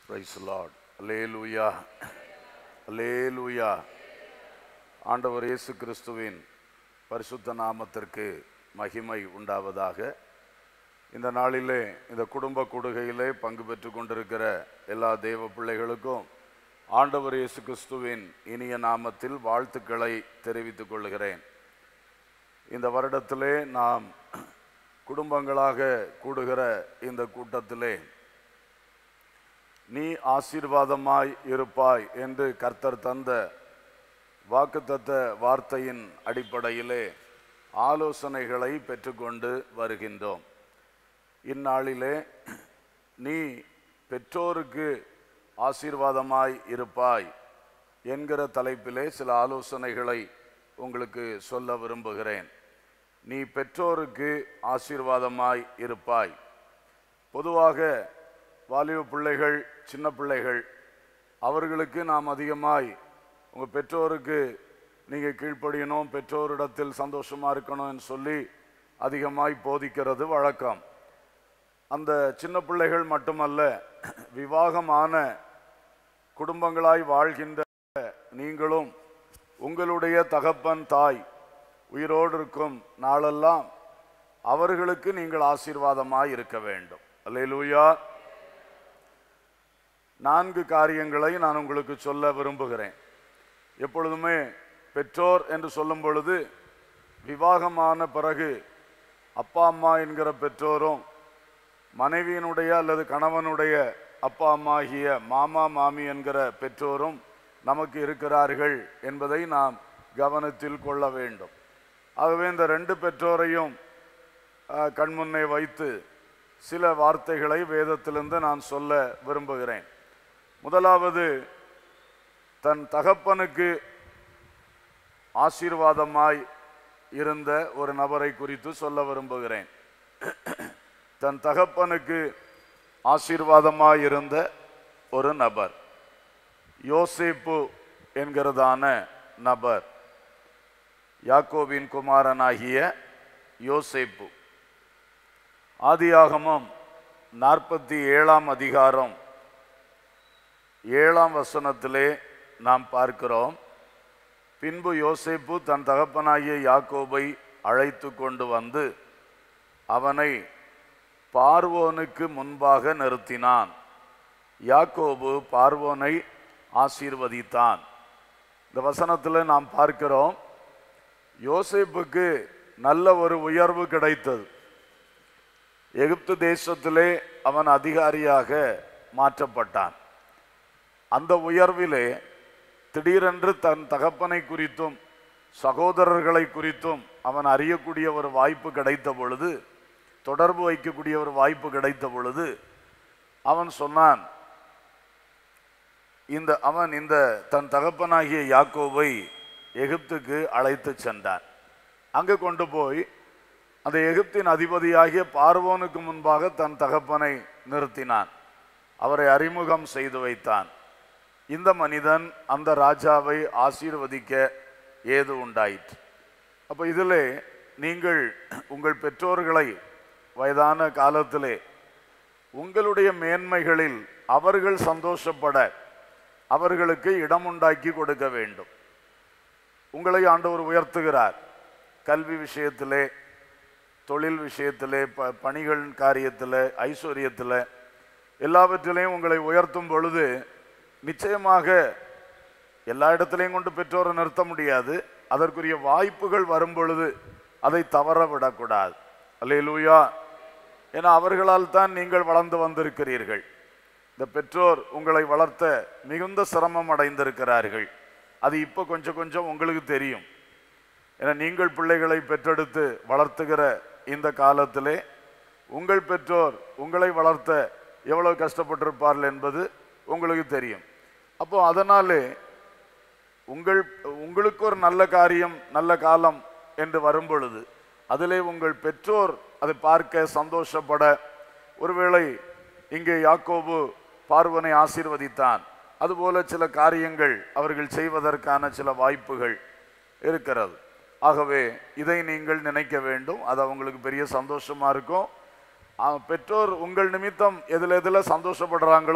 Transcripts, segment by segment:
Price Lord அல்லேலூயா அல்லேலூயா ஆண்டவர் இயேசு கிறிஸ்துவின் பரிசுத்த நாமத்திற்கு மகிமை உண்டாவதாக இந்த நாளிலே இந்த குடும்ப கூடுகையிலே பங்கு பெற்று கொண்டிருக்கிற எல்லா தேவ பிள்ளைகளுக்கும் ஆண்டவர் இயேசு கிறிஸ்துவின் இனிய நாமத்தில் வாழ்த்துக்களை தெரிவித்துக் கொள்கிறேன் இந்த வருடத்திலே நாம் குடும்பங்களாக கூடுகிற இந்த கூட்டத்திலே நீ ஆசீர்வாதமாய் இருப்பாய் என்று கர்த்தர் தந்த வாக்குத்தத்த வார்த்தையின் அடிப்படையிலே ஆலோசனைகளை பெற்றுக்கொண்டு வருகின்றோம் இந்நாளிலே நீ பெற்றோருக்கு ஆசீர்வாதமாய் இருப்பாய் என்கிற தலைப்பிலே சில ஆலோசனைகளை உங்களுக்கு சொல்ல விரும்புகிறேன் நீ பெற்றோருக்கு ஆசீர்வாதமாய் இருப்பாய் பொதுவாக வாலிப பிள்ளைகள் சின்ன பிள்ளைகள் அவர்களுக்கு நாம் அதிகமாய் உங்கள் பெற்றோருக்கு நீங்கள் கீழ்ப்படியணும் பெற்றோரிடத்தில் சந்தோஷமாக இருக்கணும்னு சொல்லி அதிகமாய் போதிக்கிறது வழக்கம் அந்த சின்ன பிள்ளைகள் மட்டுமல்ல விவாகமான குடும்பங்களாய் வாழ்கின்ற நீங்களும் உங்களுடைய தகப்பன் தாய் உயிரோடு இருக்கும் நாளெல்லாம் அவர்களுக்கு நீங்கள் ஆசீர்வாதமாய் இருக்க வேண்டும் அல்லேலூயா நான்கு காரியங்களை நான் உங்களுக்கு சொல்ல விரும்புகிறேன் எப்பொழுதுமே பெற்றோர் என்று சொல்லும் பொழுது விவாகமான பிறகு அப்பா அம்மா என்கிற பெற்றோரும் மனைவியினுடைய அல்லது கணவனுடைய அப்பா அம்மா ஆகிய மாமா மாமி என்கிற பெற்றோரும் நமக்கு இருக்கிறார்கள் என்பதை நாம் கவனத்தில் கொள்ள வேண்டும் ஆகவே இந்த ரெண்டு பெற்றோரையும் அஹ், கண்முன்னே வைத்து சில வார்த்தைகளை வேதத்திலிருந்து நான் சொல்ல விரும்புகிறேன் முதலாவது தன் தகப்பனுக்கு ஆசீர்வாதமாய் இருந்த ஒரு நபரை குறித்து சொல்ல விரும்புகிறேன் தன் தகப்பனுக்கு ஆசீர்வாதமாய் இருந்த ஒரு நபர் யோசேப்பு என்கிறதான நபர் யாக்கோபின் குமாரனாகிய யோசேப்பு ஆதியாகமம் நாற்பத்தி ஏழாம் அதிகாரம் ஏழாம் வசனத்திலே நாம் பார்க்கிறோம் பின்பு யோசேப்பு தன் தகப்பனாகிய யாக்கோபை அழைத்து கொண்டு வந்து அவனை பார்வோனுக்கு முன்பாக நிறுத்தினான் யாக்கோபு பார்வோனை ஆசீர்வதித்தான் இந்த வசனத்தில் நாம் பார்க்கிறோம் யோசேப்புக்கு நல்ல ஒரு உயர்வு கிடைத்தது எகிப்து தேசத்திலே அவன் அதிகாரியாக மாற்றப்பட்டான் அந்த உயர்விலே திடீரென்று தன் தகப்பனை குறித்தும் சகோதரர்களை குறித்தும் அவன் அறியக்கூடிய ஒரு வாய்ப்பு கிடைத்த பொழுது தொடர்பு வைக்கக்கூடிய ஒரு வாய்ப்பு கிடைத்த பொழுது அவன் சொன்னான் இந்த அவன் இந்த தன் தகப்பனாகிய யாக்கோவை எகிப்துக்கு அழைத்து சென்றான் அங்கு கொண்டு போய் அந்த எகிப்தின் அதிபதியாகிய பார்வோனுக்கு முன்பாக தன் தகப்பனை நிறுத்தினான் அவரை அறிமுகம் செய்து வைத்தான் இந்த மனிதன் அந்த ராஜாவை ஆசீர்வதிக்க ஏது உண்டாயிற்று அப்போ இதிலே நீங்கள் உங்கள் பெற்றோர்களை வயதான காலத்திலே உங்களுடைய மேன்மைகளில் அவர்கள் சந்தோஷப்பட அவர்களுக்கு இடம் உண்டாக்கி கொடுக்க வேண்டும் உங்களை ஆண்டவர் உயர்த்துகிறார் கல்வி விஷயத்திலே தொழில் விஷயத்திலே ப பணிகள் காரியத்தில் ஐஸ்வர்யத்தில் எல்லாவற்றிலையும் உங்களை உயர்த்தும் பொழுது நிச்சயமாக எல்லா இடத்துலையும் கொண்டு பெற்றோரை நிறுத்த முடியாது அதற்குரிய வாய்ப்புகள் வரும் பொழுது அதை தவற விடக்கூடாது அல்லேலூயா ஏன்னா அவர்களால் தான் நீங்கள் வளர்ந்து வந்திருக்கிறீர்கள் இந்த பெற்றோர் உங்களை வளர்த்த மிகுந்த சிரமம் அடைந்திருக்கிறார்கள் அது இப்போ கொஞ்சம் கொஞ்சம் உங்களுக்கு தெரியும் ஏன்னா நீங்கள் பிள்ளைகளை பெற்றெடுத்து வளர்த்துகிற இந்த காலத்திலே உங்கள் பெற்றோர் உங்களை வளர்த்த எவ்வளவு கஷ்டப்பட்டிருப்பார்கள் என்பது உங்களுக்கு தெரியும் அப்போ அதனாலே உங்கள் உங்களுக்கு ஒரு நல்ல காரியம் நல்ல காலம் என்று வரும் பொழுது அதிலே உங்கள் பெற்றோர் அதை பார்க்க சந்தோஷப்பட ஒருவேளை இங்கே யாக்கோபு பார்வனை ஆசீர்வதித்தான் அதுபோல சில காரியங்கள் அவர்கள் செய்வதற்கான சில வாய்ப்புகள் இருக்கிறது ஆகவே இதை நீங்கள் நினைக்க வேண்டும் அது அவங்களுக்கு பெரிய சந்தோஷமா இருக்கும் ஆ, பெற்றோர் உங்கள் நிமித்தம் எதில் எதில் சந்தோஷப்படுறாங்களோ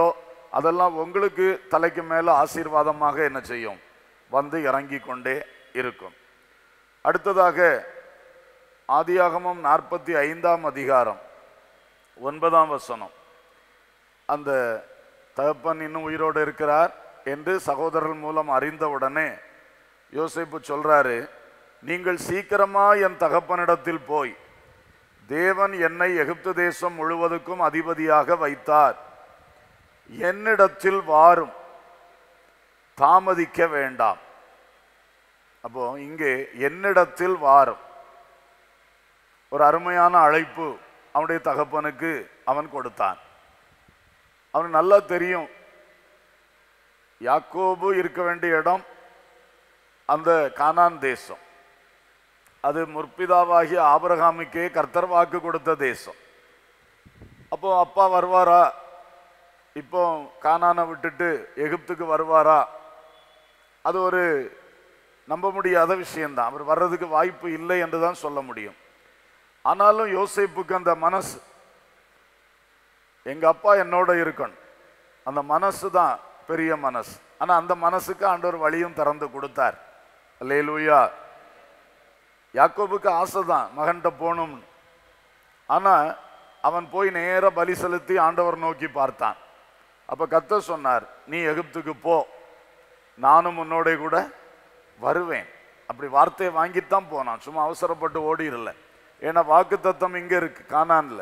அதெல்லாம் உங்களுக்கு தலைக்கு மேல ஆசீர்வாதமாக என்ன செய்யும் வந்து இறங்கி கொண்டே இருக்கும் அடுத்ததாக ஆதியாகமம் நாற்பத்தி ஐந்தாம் அதிகாரம் ஒன்பதாம் வசனம் அந்த தகப்பன் இன்னும் உயிரோடு இருக்கிறார் என்று சகோதரர்கள் மூலம் அறிந்தவுடனே யோசேப்பு சொல்றாரு நீங்கள் சீக்கிரமா என் தகப்பனிடத்தில் போய் தேவன் என்னை எகிப்து தேசம் முழுவதுக்கும் அதிபதியாக வைத்தார் என்னிடத்தில் வாரும் தாமதிக்க வேண்டாம் அப்போ இங்கே என்னிடத்தில் வாரும் ஒரு அருமையான அழைப்பு அவனுடைய தகப்பனுக்கு அவன் கொடுத்தான் அவனுக்கு நல்லா தெரியும் யாக்கோபு இருக்க வேண்டிய இடம் அந்த கானான் தேசம் அது முற்பிதாவாகிய ஆபிரகாமுக்கே கர்த்தர் வாக்கு கொடுத்த தேசம் அப்போ அப்பா வருவாரா இப்போ கானானை விட்டுட்டு எகிப்துக்கு வருவாரா அது ஒரு நம்ப முடியாத விஷயம்தான் அவர் வர்றதுக்கு வாய்ப்பு இல்லை என்று தான் சொல்ல முடியும் ஆனாலும் யோசேப்புக்கு அந்த மனசு எங்க அப்பா என்னோட இருக்கணும் அந்த மனசு தான் பெரிய மனசு ஆனா அந்த மனசுக்கு ஆண்டவர் வழியும் திறந்து கொடுத்தார் அல்லேலூயா யாக்கோபுக்கு ஆசை தான் மகன்கிட்ட போகணும்னு ஆனா அவன் போய் நேர பலி செலுத்தி ஆண்டவர் நோக்கி பார்த்தான் அப்ப கத்த சொன்னார் நீ எகிப்துக்கு போ நானும் உன்னோட கூட வருவேன் அப்படி வார்த்தையை வாங்கிட்டு தான் போனான் சும்மா அவசரப்பட்டு ஓடிரல ஏன்னா வாக்கு தத்தம் இங்க இருக்கு கானான்ல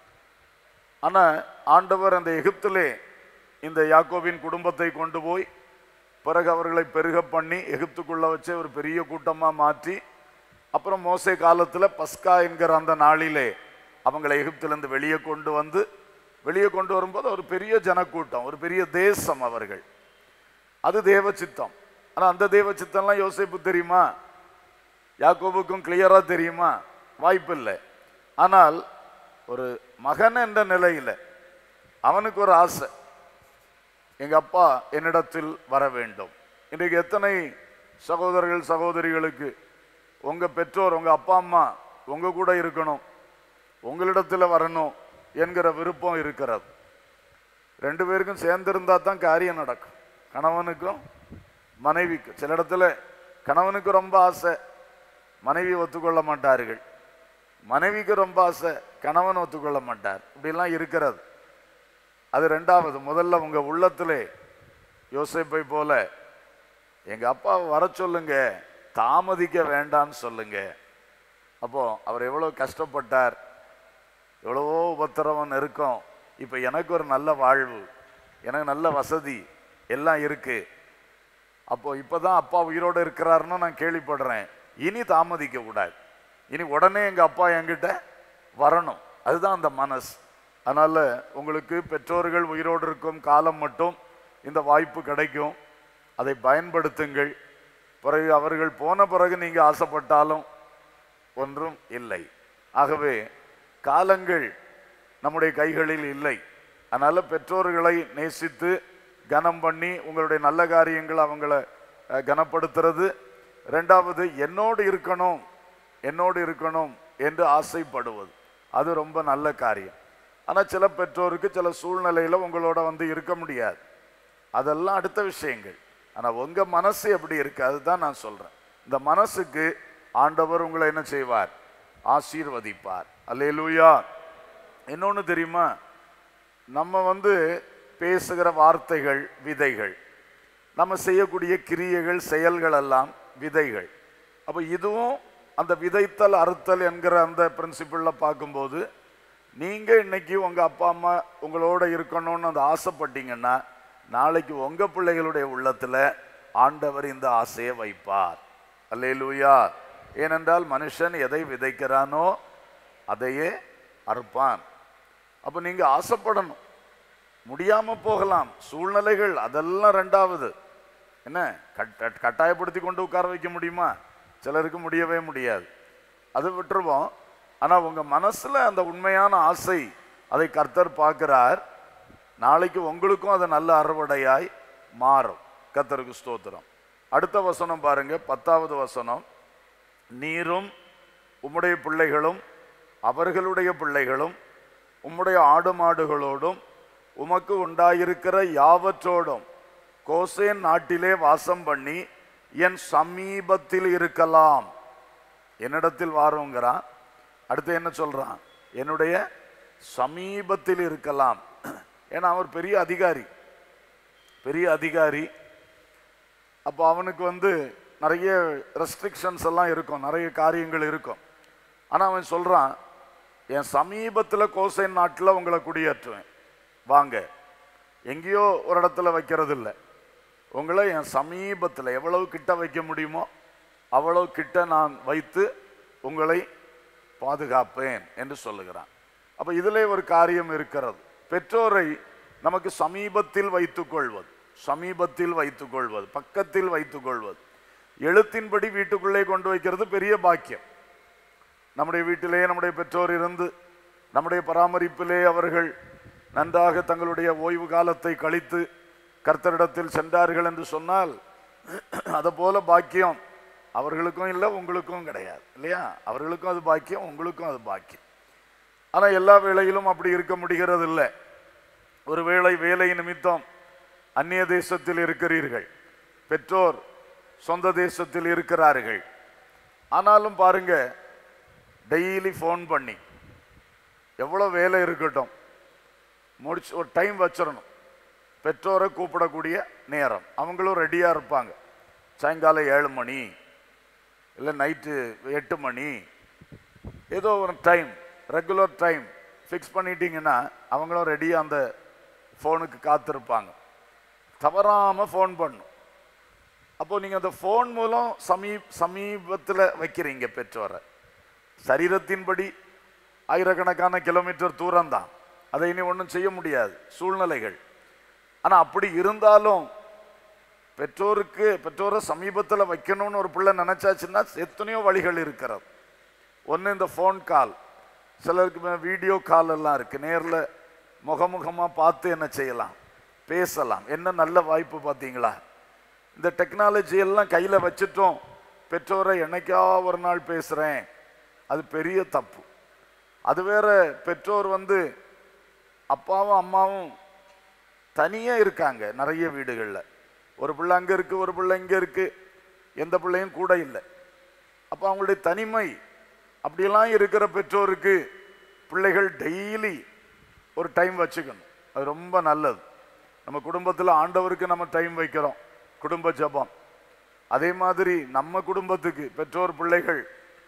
ஆனா ஆண்டவர் அந்த எகிப்திலே இந்த யாக்கோபின் குடும்பத்தை கொண்டு போய் பிறகு அவர்களை பெருக பண்ணி எகிப்துக்குள்ள வச்சு ஒரு பெரிய கூட்டமா மாற்றி அப்புறம் மோசே காலத்துல பஸ்கா என்கிற அந்த நாளிலே அவங்களை எகிப்திலிருந்து வெளியே கொண்டு வந்து வெளியே கொண்டு வரும்போது ஒரு பெரிய ஜனக்கூட்டம் ஒரு பெரிய தேசம் அவர்கள் அது தேவ சித்தம் ஆனா அந்த தேவ சித்தம்லாம் யோசிப்பு தெரியுமா யாக்கோபுக்கும் கிளியரா தெரியுமா வாய்ப்பில்லை ஆனால் ஒரு மகன் என்ற நிலையில அவனுக்கு ஒரு ஆசை எங்க அப்பா என்னிடத்தில் வர வேண்டும் இன்றைக்கு எத்தனை சகோதரர்கள் சகோதரிகளுக்கு உங்க பெற்றோர் உங்க அப்பா அம்மா உங்க கூட இருக்கணும் உங்களிடத்துல வரணும் என்கிற விருப்பம் இருக்கிறது ரெண்டு பேருக்கும் சேர்ந்திருந்தா தான் காரியம் நடக்கும் கணவனுக்கும் மனைவிக்கும் சில இடத்துல கணவனுக்கு ரொம்ப ஆசை மனைவி ஒத்துக்கொள்ள மாட்டார்கள் மனைவிக்கு ரொம்ப ஆசை கணவன் ஒத்துக்கொள்ள மாட்டார் இப்படிலாம் இருக்கிறது அது ரெண்டாவது முதல்ல உங்க உள்ளத்திலே யோசிப்பை போல எங்க அப்பாவை வர சொல்லுங்க தாமதிக்க வேண்டாம்னு சொல்லுங்க அப்போ அவர் எவ்வளவு கஷ்டப்பட்டார் எவ்வளவோ உபத்திரவம் நெருக்கம் இப்போ எனக்கு ஒரு நல்ல வாழ்வு எனக்கு நல்ல வசதி எல்லாம் இருக்கு அப்போ இப்போதான் அப்பா உயிரோடு இருக்கிறாருன்னு நான் கேள்விப்படுறேன் இனி தாமதிக்க கூடாது இனி உடனே எங்க அப்பா என்கிட்ட வரணும் அதுதான் அந்த மனசு அதனால உங்களுக்கு பெற்றோர்கள் உயிரோடு இருக்கும் காலம் மட்டும் இந்த வாய்ப்பு கிடைக்கும் அதை பயன்படுத்துங்கள் பிறகு அவர்கள் போன பிறகு நீங்க ஆசைப்பட்டாலும் ஒன்றும் இல்லை ஆகவே காலங்கள் நம்முடைய கைகளில் இல்லை அதனால பெற்றோர்களை நேசித்து கனம் பண்ணி உங்களுடைய நல்ல காரியங்கள் அவங்கள அஹ், கனப்படுத்துறது ரெண்டாவது என்னோடு இருக்கணும் என்னோடு இருக்கணும் என்று ஆசைப்படுவது அது ரொம்ப நல்ல காரியம் ஆனால் சில பெற்றோருக்கு சில சூழ்நிலையில் உங்களோட வந்து இருக்க முடியாது அதெல்லாம் அடுத்த விஷயங்கள் ஆனால் உங்க மனசு எப்படி இருக்கு அதுதான் நான் சொல்றேன் இந்த மனசுக்கு ஆண்டவர் உங்களை என்ன செய்வார் ஆசீர்வதிப்பார் அல்லேலூயா இன்னொன்னு தெரியுமா நம்ம வந்து பேசுகிற வார்த்தைகள் விதைகள் நம்ம செய்யக்கூடிய கிரியைகள் செயல்கள் எல்லாம் விதைகள் அப்போ இதுவும் அந்த விதைத்தல் அறுத்தல் என்கிற அந்த பிரின்சிபிளில் பார்க்கும்போது நீங்க இன்னைக்கு உங்க அப்பா அம்மா உங்களோட இருக்கணும்னு அந்த ஆசைப்பட்டீங்கன்னா நாளைக்கு உங்க பிள்ளைகளுடைய உள்ளத்துல ஆண்டவர் இந்த ஆசையை வைப்பார் அல்லேலூயா ஏனென்றால் மனுஷன் எதை விதைக்கிறானோ அதையே அறுப்பான் அப்போ நீங்க ஆசைப்படணும் முடியாம போகலாம் சூழ்நிலைகள் அதெல்லாம் ரெண்டாவது என்ன கட்ட கட்டாயப்படுத்தி கொண்டு உட்கார வைக்க முடியுமா சிலருக்கு முடியவே முடியாது அது விட்டுருவோம் ஆனா உங்க மனசுல அந்த உண்மையான ஆசை அதை கர்த்தர் பார்க்கிறார் நாளைக்கு உங்களுக்கும் அது நல்ல அறுவடையாய் மாறும் கர்த்தருக்கு ஸ்தோத்திரம் அடுத்த வசனம் பாருங்க பத்தாவது வசனம் நீரும் உம்முடைய பிள்ளைகளும் அவர்களுடைய பிள்ளைகளும் உம்முடைய ஆடு மாடுகளோடும் உமக்கு உண்டாயிருக்கிற யாவற்றோடும் கோசேன் நாட்டிலே வாசம் பண்ணி என் சமீபத்தில் இருக்கலாம் என்னிடத்தில் வாருங்கிறான் அடுத்து என்ன சொல்றான் என்னுடைய சமீபத்தில் இருக்கலாம் ஏன்னா அவர் பெரிய அதிகாரி பெரிய அதிகாரி அப்போ அவனுக்கு வந்து நிறைய ரெஸ்ட்ரிக்ஷன்ஸ் எல்லாம் இருக்கும் நிறைய காரியங்கள் இருக்கும் ஆனால் அவன் சொல்றான் என் சமீபத்தில் கோசைன் நாட்டில் உங்களை குடியேற்றுவேன் வாங்க எங்கேயோ ஒரு இடத்துல வைக்கிறது இல்லை உங்களை என் சமீபத்தில் எவ்வளவு கிட்ட வைக்க முடியுமோ அவ்வளவு கிட்ட நான் வைத்து உங்களை பாதுகாப்பேன் என்று சொல்லுகிறான் அப்ப இதிலே ஒரு காரியம் இருக்கிறது பெற்றோரை நமக்கு சமீபத்தில் வைத்துக் கொள்வது சமீபத்தில் வைத்துக் கொள்வது பக்கத்தில் வைத்துக் கொள்வது எழுத்தின்படி வீட்டுக்குள்ளே கொண்டு வைக்கிறது பெரிய பாக்கியம் நம்முடைய வீட்டிலே நம்முடைய பெற்றோர் இருந்து நம்முடைய பராமரிப்பிலே அவர்கள் நன்றாக தங்களுடைய ஓய்வு காலத்தை கழித்து கர்த்தரிடத்தில் சென்றார்கள் என்று சொன்னால் அதை போல பாக்கியம் அவர்களுக்கும் இல்லை உங்களுக்கும் கிடையாது இல்லையா அவர்களுக்கும் அது பாக்கியம் உங்களுக்கும் அது பாக்கியம் ஆனால் எல்லா வேளையிலும் அப்படி இருக்க முடிகிறது இல்லை ஒருவேளை வேலை நிமித்தம் அந்நிய தேசத்தில் இருக்கிறீர்கள் பெற்றோர் சொந்த தேசத்தில் இருக்கிறார்கள் ஆனாலும் பாருங்க டெய்லி ஃபோன் பண்ணி எவ்வளோ வேலை இருக்கட்டும் முடிச்சு ஒரு டைம் வச்சிடணும் பெற்றோரை கூப்பிடக்கூடிய நேரம் அவங்களும் ரெடியாக இருப்பாங்க சாயங்காலம் ஏழு மணி இல்லை நைட்டு எட்டு மணி ஏதோ ஒரு டைம் ரெகுலர் டைம் ஃபிக்ஸ் பண்ணிட்டீங்கன்னா அவங்களும் ரெடியாக அந்த ஃபோனுக்கு காத்திருப்பாங்க தவறாமல் ஃபோன் பண்ணும் அப்போ நீங்கள் அந்த ஃபோன் மூலம் சமீ சமீபத்தில் வைக்கிறீங்க பெற்றோரை சரீரத்தின்படி ஆயிரக்கணக்கான கிலோமீட்டர் தூரம் தான் அதை இனி ஒன்றும் செய்ய முடியாது சூழ்நிலைகள் ஆனால் அப்படி இருந்தாலும் பெற்றோருக்கு பெற்றோரை சமீபத்தில் வைக்கணும்னு ஒரு பிள்ளை நினைச்சாச்சுன்னா எத்தனையோ வழிகள் இருக்கிறது ஒன்று இந்த ஃபோன் கால் சிலருக்கு வீடியோ கால் எல்லாம் இருக்கு நேரில் முகமுகமாக பார்த்து என்ன செய்யலாம் பேசலாம் என்ன நல்ல வாய்ப்பு பார்த்தீங்களா இந்த டெக்னாலஜி எல்லாம் கையில் வச்சுட்டோம் பெற்றோரை என்னைக்கா ஒரு நாள் பேசுகிறேன் அது பெரிய தப்பு அது வேற பெற்றோர் வந்து அப்பாவும் அம்மாவும் தனியாக இருக்காங்க நிறைய வீடுகளில் ஒரு பிள்ளை அங்கே இருக்கு ஒரு பிள்ளை இங்கே இருக்கு எந்த பிள்ளையும் கூட இல்லை அப்போ அவங்களுடைய தனிமை அப்படியெல்லாம் இருக்கிற பெற்றோருக்கு பிள்ளைகள் டெய்லி ஒரு டைம் வச்சுக்கணும் அது ரொம்ப நல்லது நம்ம குடும்பத்தில் ஆண்டவருக்கு நம்ம டைம் வைக்கிறோம் குடும்ப ஜெபம் அதே மாதிரி நம்ம குடும்பத்துக்கு பெற்றோர் பிள்ளைகள்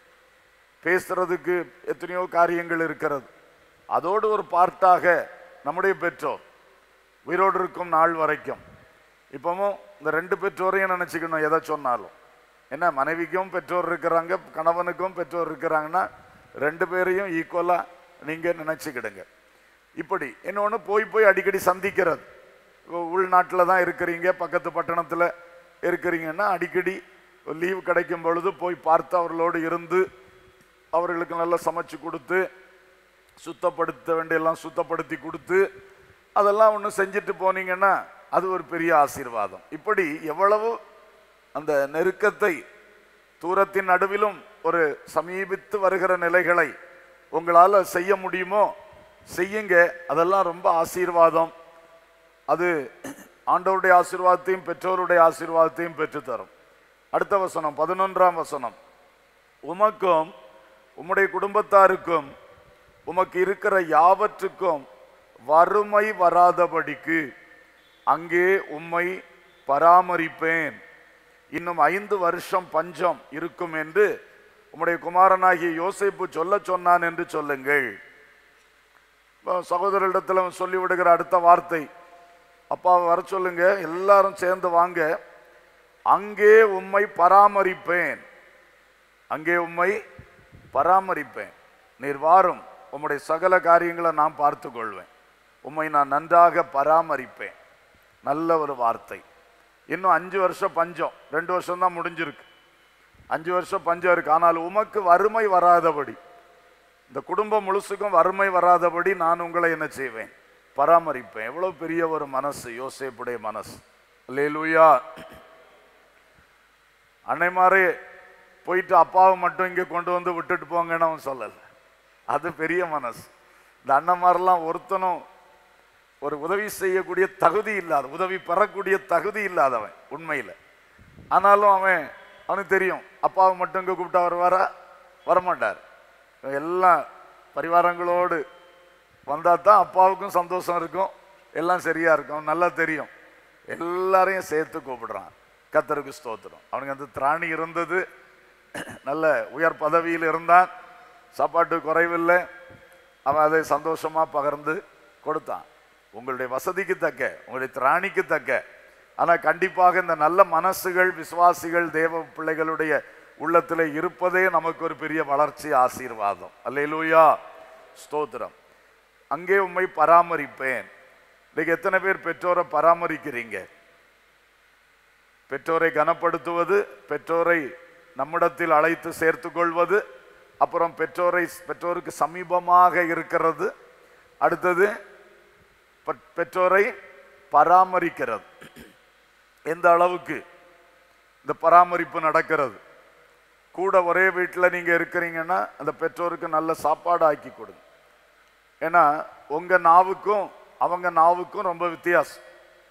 பேசுறதுக்கு எத்தனையோ காரியங்கள் இருக்கிறது அதோடு ஒரு பார்ட்டாக நம்முடைய பெற்றோர் உயிரோடு இருக்கும் நாள் வரைக்கும் இப்பவும் இந்த ரெண்டு பெற்றோரையும் நினச்சிக்கணும் எதை சொன்னாலும் என்ன மனைவிக்கும் பெற்றோர் இருக்கிறாங்க கணவனுக்கும் பெற்றோர் இருக்கிறாங்கன்னா ரெண்டு பேரையும் ஈக்குவலாக நீங்கள் நினச்சிக்கிடுங்க இப்படி இன்னொன்று போய் போய் அடிக்கடி சந்திக்கிறது இப்போ உள்நாட்டில் தான் இருக்கிறீங்க பக்கத்து பட்டணத்தில் இருக்கிறீங்கன்னா அடிக்கடி லீவு கிடைக்கும் பொழுது போய் பார்த்து அவர்களோடு இருந்து அவர்களுக்கு நல்லா சமைச்சு கொடுத்து சுத்தப்படுத்த வேண்டியெல்லாம் சுத்தப்படுத்தி கொடுத்து அதெல்லாம் ஒன்று செஞ்சுட்டு போனீங்கன்னா அது ஒரு பெரிய ஆசீர்வாதம் இப்படி எவ்வளவு அந்த நெருக்கத்தை தூரத்தின் நடுவிலும் ஒரு சமீபித்து வருகிற நிலைகளை உங்களால் செய்ய முடியுமோ செய்யுங்க அதெல்லாம் ரொம்ப ஆசீர்வாதம் அது ஆண்டவருடைய ஆசீர்வாதத்தையும் பெற்றோருடைய ஆசீர்வாதத்தையும் பெற்றுத்தரும் அடுத்த வசனம் பதினொன்றாம் வசனம் உமக்கும் உம்முடைய குடும்பத்தாருக்கும் உமக்கு இருக்கிற யாவற்றுக்கும் வறுமை வராதபடிக்கு அங்கே உம்மை பராமரிப்பேன் இன்னும் ஐந்து வருஷம் பஞ்சம் இருக்கும் என்று உம்முடைய குமாரனாகிய யோசேப்பு சொல்ல சொன்னான் என்று சொல்லுங்கள் இப்போ சகோதரரிடத்தில் அவன் சொல்லி விடுகிற அடுத்த வார்த்தை அப்பாவை வர சொல்லுங்க எல்லாரும் சேர்ந்து வாங்க அங்கே உம்மை பராமரிப்பேன் அங்கே உம்மை பராமரிப்பேன் நீர் வாரும் உம்முடைய சகல காரியங்களை நான் பார்த்து கொள்வேன் உம்மை நான் நன்றாக பராமரிப்பேன் நல்ல ஒரு வார்த்தை இன்னும் அஞ்சு வருஷம் பஞ்சம் ரெண்டு வருஷம் தான் முடிஞ்சிருக்கு அஞ்சு வருஷம் பஞ்சம் இருக்கு ஆனால் உமக்கு வறுமை வராதபடி இந்த குடும்பம் முழுசுக்கும் வறுமை வராதபடி நான் உங்களை என்ன செய்வேன் பராமரிப்பேன் எவ்வளவு பெரிய ஒரு மனசு யோசேப்புடைய மனசு லேலுயா அன்னைமாரே போயிட்டு அப்பாவை மட்டும் இங்கே கொண்டு வந்து விட்டுட்டு போங்கன்னு அவன் சொல்லலை அது பெரிய மனசு இந்த அண்ணன்மாரெல்லாம் ஒருத்தனும் ஒரு உதவி செய்யக்கூடிய தகுதி இல்லாத உதவி பெறக்கூடிய தகுதி இல்லாதவன் உண்மையில் ஆனாலும் அவன் அவனுக்கு தெரியும் அப்பாவை மட்டும் இங்கே கூப்பிட்டா வருவாரா வரமாட்டார் இவன் எல்லாம் பரிவாரங்களோடு வந்தால் தான் அப்பாவுக்கும் சந்தோஷம் இருக்கும் எல்லாம் சரியா இருக்கும் நல்லா தெரியும் எல்லாரையும் சேர்த்து கூப்பிடுறான் கத்தருக்கு ஸ்தோத்திரம் அவனுக்கு அந்த திராணி இருந்தது நல்ல உயர் பதவியில் இருந்தான் சாப்பாட்டு குறைவில்லை அவன் அதை சந்தோஷமா பகிர்ந்து கொடுத்தான் உங்களுடைய வசதிக்கு தக்க உங்களுடைய திராணிக்கு தக்க ஆனா கண்டிப்பாக இந்த நல்ல மனசுகள் விசுவாசிகள் தேவ பிள்ளைகளுடைய உள்ளத்தில் இருப்பதே நமக்கு ஒரு பெரிய வளர்ச்சி ஆசீர்வாதம் அல்லேலூயா ஸ்தோத்திரம் அங்கே உம்மை பராமரிப்பேன் இன்னைக்கு எத்தனை பேர் பெற்றோரை பராமரிக்கிறீங்க பெற்றோரை கனப்படுத்துவது பெற்றோரை நம்மிடத்தில் அழைத்து சேர்த்து கொள்வது அப்புறம் பெற்றோரை பெற்றோருக்கு சமீபமாக இருக்கிறது அடுத்தது பெ- பெற்றோரை பராமரிக்கிறது எந்த அளவுக்கு இந்த பராமரிப்பு நடக்கிறது கூட ஒரே வீட்டில் நீங்க இருக்கிறீங்கன்னா அந்த பெற்றோருக்கு நல்ல சாப்பாடு ஆக்கி கொடுங்க ஏன்னா உங்க நாவுக்கும் அவங்க நாவுக்கும் ரொம்ப வித்தியாசம்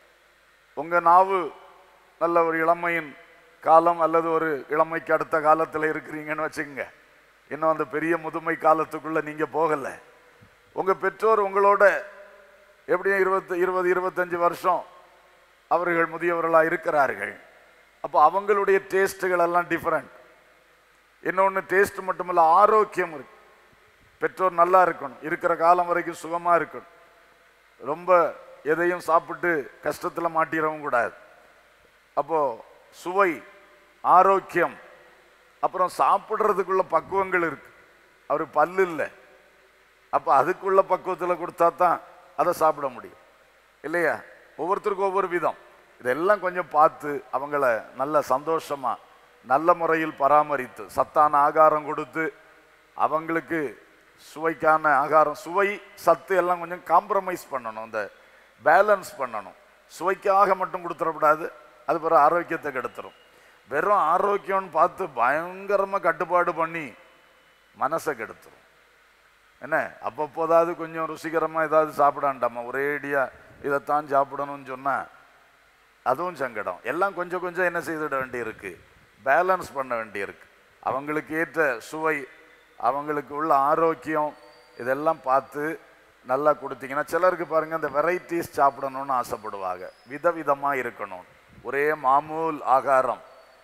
உங்க நாவு நல்ல ஒரு இளமையின் காலம் அல்லது ஒரு இளமைக்கு அடுத்த காலத்தில் இருக்கிறீங்கன்னு வச்சுக்கோங்க இன்னும் அந்த பெரிய முதுமை காலத்துக்குள்ள நீங்க போகல உங்க பெற்றோர் உங்களோட எப்படியும் இருபத்தி இருபது இருபத்தஞ்சு வருஷம் அவர்கள் முதியவர்களா இருக்கிறார்கள் அப்போ அவங்களுடைய டேஸ்ட்டுகள் எல்லாம் டிஃப்ரெண்ட் இன்னொன்று டேஸ்ட் மட்டுமல்ல ஆரோக்கியம் இருக்கு பெற்றோர் நல்லா இருக்கணும் இருக்கிற காலம் வரைக்கும் சுகமா இருக்கணும் ரொம்ப எதையும் சாப்பிட்டு கஷ்டத்தில் மாட்டிடவும் கூடாது அப்போ சுவை ஆரோக்கியம் அப்புறம் சாப்பிட்றதுக்குள்ள பக்குவங்கள் இருக்கு அவர் பல்லு இல்லை அப்போ அதுக்குள்ள பக்குவத்தில் கொடுத்தா தான் அதை சாப்பிட முடியும் இல்லையா ஒவ்வொருத்தருக்கும் ஒவ்வொரு விதம் இதெல்லாம் கொஞ்சம் பார்த்து அவங்கள நல்ல சந்தோஷமா நல்ல முறையில் பராமரித்து சத்தான ஆகாரம் கொடுத்து அவங்களுக்கு சுவைக்கான ஆகாரம் சுவை சத்து எல்லாம் கொஞ்சம் காம்ப்ரமைஸ் பண்ணணும் இந்த பேலன்ஸ் பண்ணணும் சுவைக்காக மட்டும் கொடுத்துடக்கூடாது அது பிறகு ஆரோக்கியத்தை கெடுத்துரும் வெறும் ஆரோக்கியம்னு பார்த்து பயங்கரமாக கட்டுப்பாடு பண்ணி மனசை கெடுத்துரும் என்ன அப்பப்போதாவது கொஞ்சம் ருசிகரமாக ஏதாவது சாப்பிடாண்டாமா ஒரேடியாக இதைத்தான் சாப்பிடணும்னு சொன்னால் அதுவும் சங்கடம் எல்லாம் கொஞ்சம் கொஞ்சம் என்ன செய்திட வேண்டியிருக்கு பேலன்ஸ் பண்ண வேண்டியிருக்கு அவங்களுக்கு ஏற்ற சுவை அவங்களுக்கு உள்ள ஆரோக்கியம் இதெல்லாம் பார்த்து நல்லா கொடுத்தீங்கன்னா சிலருக்கு பாருங்க இந்த வெரைட்டிஸ் சாப்பிடணும்னு ஆசைப்படுவாங்க விதவிதமாக இருக்கணும் ஒரே மாமூல் ஆகாரம்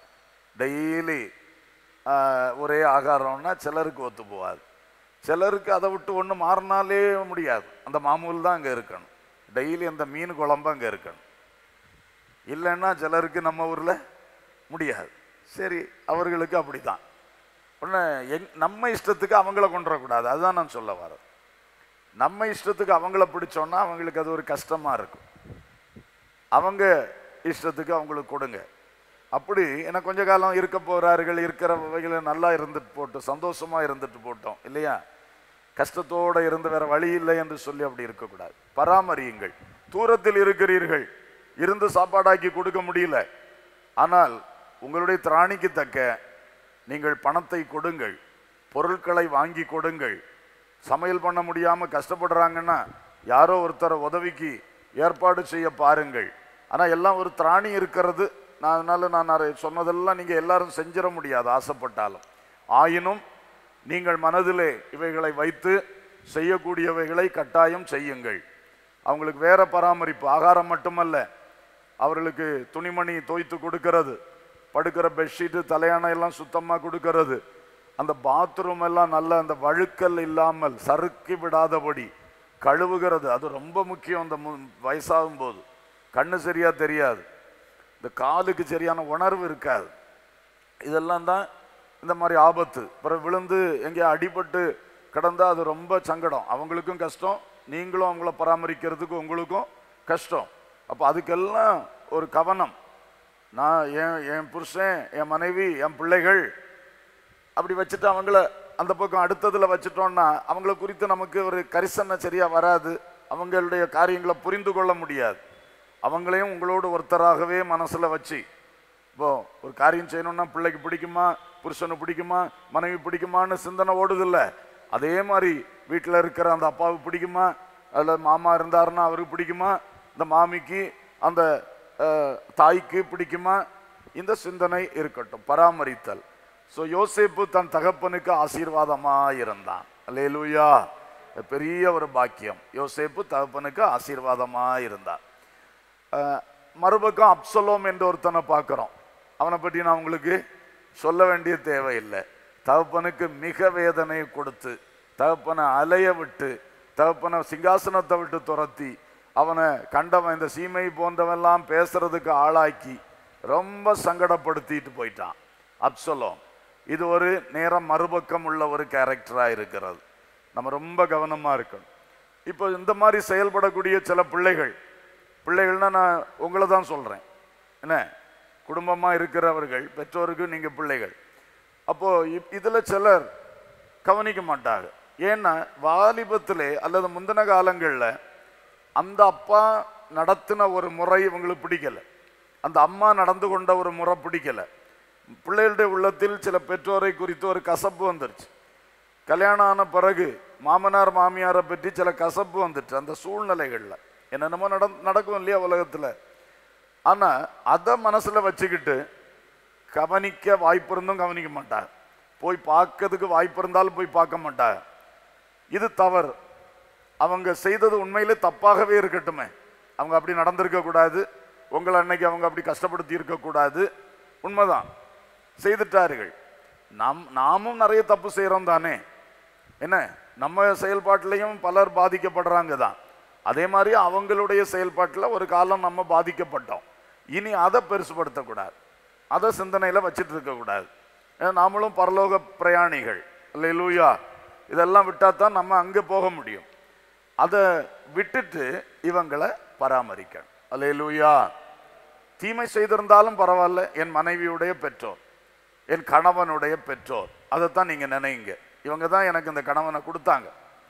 டெய்லி ஒரே ஆகாரம்னா சிலருக்கு ஒத்து போகாது சிலருக்கு அதை விட்டு ஒன்று மாறினாலே முடியாது அந்த மாமூல் தான் அங்கே இருக்கணும் டெய்லி அந்த மீன் குழம்பு அங்கே இருக்கணும் இல்லைன்னா சிலருக்கு நம்ம ஊரில் முடியாது சரி அவர்களுக்கு அப்படிதான் ஒன்று எங் நம்ம இஷ்டத்துக்கு அவங்கள கொண்டு வரக்கூடாது அதுதான் நான் சொல்ல வரேன் நம்ம இஷ்டத்துக்கு அவங்கள பிடிச்சோன்னா அவங்களுக்கு அது ஒரு கஷ்டமாக இருக்கும் அவங்க இஷ்டத்துக்கு அவங்களுக்கு கொடுங்க அப்படி ஏன்னா கொஞ்ச காலம் இருக்க போகிறார்கள் இருக்கிறவைகளை நல்லா இருந்துட்டு போட்டோம் சந்தோஷமா இருந்துட்டு போட்டோம் இல்லையா கஷ்டத்தோட இருந்து வேற வழி இல்லை என்று சொல்லி அப்படி இருக்கக்கூடாது பராமரியுங்கள் தூரத்தில் இருக்கிறீர்கள் இருந்து சாப்பாடாக்கி கொடுக்க முடியல ஆனால் உங்களுடைய திராணிக்கு தக்க நீங்கள் பணத்தை கொடுங்கள் பொருட்களை வாங்கி கொடுங்கள் சமையல் பண்ண முடியாம கஷ்டப்படுறாங்கன்னா யாரோ ஒருத்தரை உதவிக்கு ஏற்பாடு செய்ய பாருங்கள் ஆனா எல்லாம் ஒரு திராணி இருக்கிறது நான் அதனால நான் அதை சொன்னதெல்லாம் நீங்க எல்லாரும் செஞ்சிட முடியாது ஆசைப்பட்டாலும் ஆயினும் நீங்கள் மனதிலே இவைகளை வைத்து செய்யக்கூடியவைகளை கட்டாயம் செய்யுங்கள் அவங்களுக்கு வேற பராமரிப்பு ஆகாரம் மட்டுமல்ல அவர்களுக்கு துணிமணி தோய்த்து கொடுக்கிறது படுக்கிற பெட்ஷீட்டு தலையாணை எல்லாம் சுத்தமாக கொடுக்கிறது அந்த பாத்ரூம் எல்லாம் நல்ல அந்த வழுக்கல் இல்லாமல் சறுக்கி விடாதபடி கழுவுகிறது அது ரொம்ப முக்கியம் அந்த மு- வயசாகும் போது கண்ணு சரியா தெரியாது இந்த காலுக்கு சரியான உணர்வு இருக்காது இதெல்லாம் தான் இந்த மாதிரி ஆபத்து பிறகு விழுந்து எங்கேயோ அடிபட்டு கிடந்தா அது ரொம்ப சங்கடம் அவங்களுக்கும் கஷ்டம் நீங்களும் அவங்கள பராமரிக்கிறதுக்கு உங்களுக்கும் கஷ்டம் அப்போ அதுக்கெல்லாம் ஒரு கவனம் நான் என் என் புருஷன் என் மனைவி என் பிள்ளைகள் அப்படி வச்சுட்டு அவங்கள அந்த பக்கம் அடுத்ததுல வச்சுட்டோம்னா அவங்கள குறித்து நமக்கு ஒரு கரிசனை சரியா வராது அவங்களுடைய காரியங்களை புரிந்து கொள்ள முடியாது அவங்களையும் உங்களோடு ஒருத்தராகவே மனசுல வச்சு இப்போ ஒரு காரியம் செய்யணும்னா பிள்ளைக்கு பிடிக்குமா புருஷனு பிடிக்குமா மனைவி பிடிக்குமான்னு சிந்தனை ஓடுதில்ல அதே மாதிரி வீட்டில் இருக்கிற அந்த அப்பாவுக்கு பிடிக்குமா அதில் மாமா இருந்தாருன்னா அவருக்கு பிடிக்குமா இந்த மாமிக்கு அந்த அஹ், தாய்க்கு பிடிக்குமா இந்த சிந்தனை இருக்கட்டும் பராமரித்தல் ஸோ யோசேப்பு தன் தகப்பனுக்கு ஆசீர்வாதமாக இருந்தான் அல்லேலூயா பெரிய ஒரு பாக்கியம் யோசேப்பு தகப்பனுக்கு ஆசீர்வாதமாக இருந்தான் அஹ், மறுபக்கம் அப்சலோம் என்ற ஒருத்தனை பார்க்குறோம் அவனை பற்றி நான் உங்களுக்கு சொல்ல வேண்டிய தேவையில்லை தகப்பனுக்கு மிக வேதனையை கொடுத்து தகப்பனை அலைய விட்டு தகப்பனை சிங்காசனத்தை விட்டு துரத்தி அவனை கண்டவன் இந்த சீமை போன்றவெல்லாம் பேசுறதுக்கு ஆளாக்கி ரொம்ப சங்கடப்படுத்திட்டு போயிட்டான் அப்சலோம் இது ஒரு நேரம் மறுபக்கம் உள்ள ஒரு கேரக்டராக இருக்கிறது நம்ம ரொம்ப கவனமாக இருக்கணும் இப்போ இந்த மாதிரி செயல்படக்கூடிய சில பிள்ளைகள் பிள்ளைகள்னா நான் உங்களை தான் சொல்கிறேன் என்ன குடும்பமாக இருக்கிறவர்கள் பெற்றோருக்கு நீங்கள் பிள்ளைகள் அப்போது இதில் சிலர் கவனிக்க மாட்டாங்க ஏன்னா வாலிபத்திலே அல்லது முந்தின காலங்களில் அந்த அப்பா நடத்தின ஒரு முறை இவங்களுக்கு பிடிக்கல அந்த அம்மா நடந்து கொண்ட ஒரு முறை பிடிக்கல பிள்ளைகளுடைய உள்ளத்தில் சில பெற்றோரை குறித்து ஒரு கசப்பு வந்துருச்சு கல்யாணம் ஆன பிறகு மாமனார் மாமியாரை பற்றி சில கசப்பு வந்துட்டு அந்த சூழ்நிலைகளில் என்னென்னமோ நட நடக்கும் இல்லையா உலகத்தில் ஆனால் அதை மனசில் வச்சுக்கிட்டு கவனிக்க வாய்ப்பு இருந்தும் கவனிக்க மாட்டாங்க போய் பார்க்கறதுக்கு வாய்ப்பு இருந்தாலும் போய் பார்க்க மாட்டாங்க இது தவறு அவங்க செய்தது உண்மையிலே தப்பாகவே இருக்கட்டுமே அவங்க அப்படி நடந்திருக்க கூடாது உங்களை அன்னைக்கு அவங்க அப்படி கஷ்டப்படுத்தி இருக்கக்கூடாது உண்மைதான் செய்துட்டார்கள் நாம் நாமும் நிறைய தப்பு செய்கிறோம் தானே என்ன நம்ம செயல்பாட்டிலையும் பலர் பாதிக்கப்படுறாங்க தான் அதே மாதிரி அவங்களுடைய செயல்பாட்டில் ஒரு காலம் நம்ம பாதிக்கப்பட்டோம் இனி அதை பெருசுபடுத்தக்கூடாது அதை சிந்தனையில் வச்சுட்டு இருக்கக்கூடாது ஏன்னா நாமளும் பரலோக பிரயாணிகள் இல்லை லூயா இதெல்லாம் விட்டால் தான் நம்ம அங்கே போக முடியும் அதை விட்டுட்டு இவங்களை பராமரிக்கணும் அல்லே லூயா தீமை செய்திருந்தாலும் பரவாயில்ல என் மனைவியுடைய பெற்றோர் என் கணவனுடைய பெற்றோர் அதைத்தான் நீங்கள் நினைங்க இவங்க தான் எனக்கு இந்த கணவனை கொடுத்தாங்க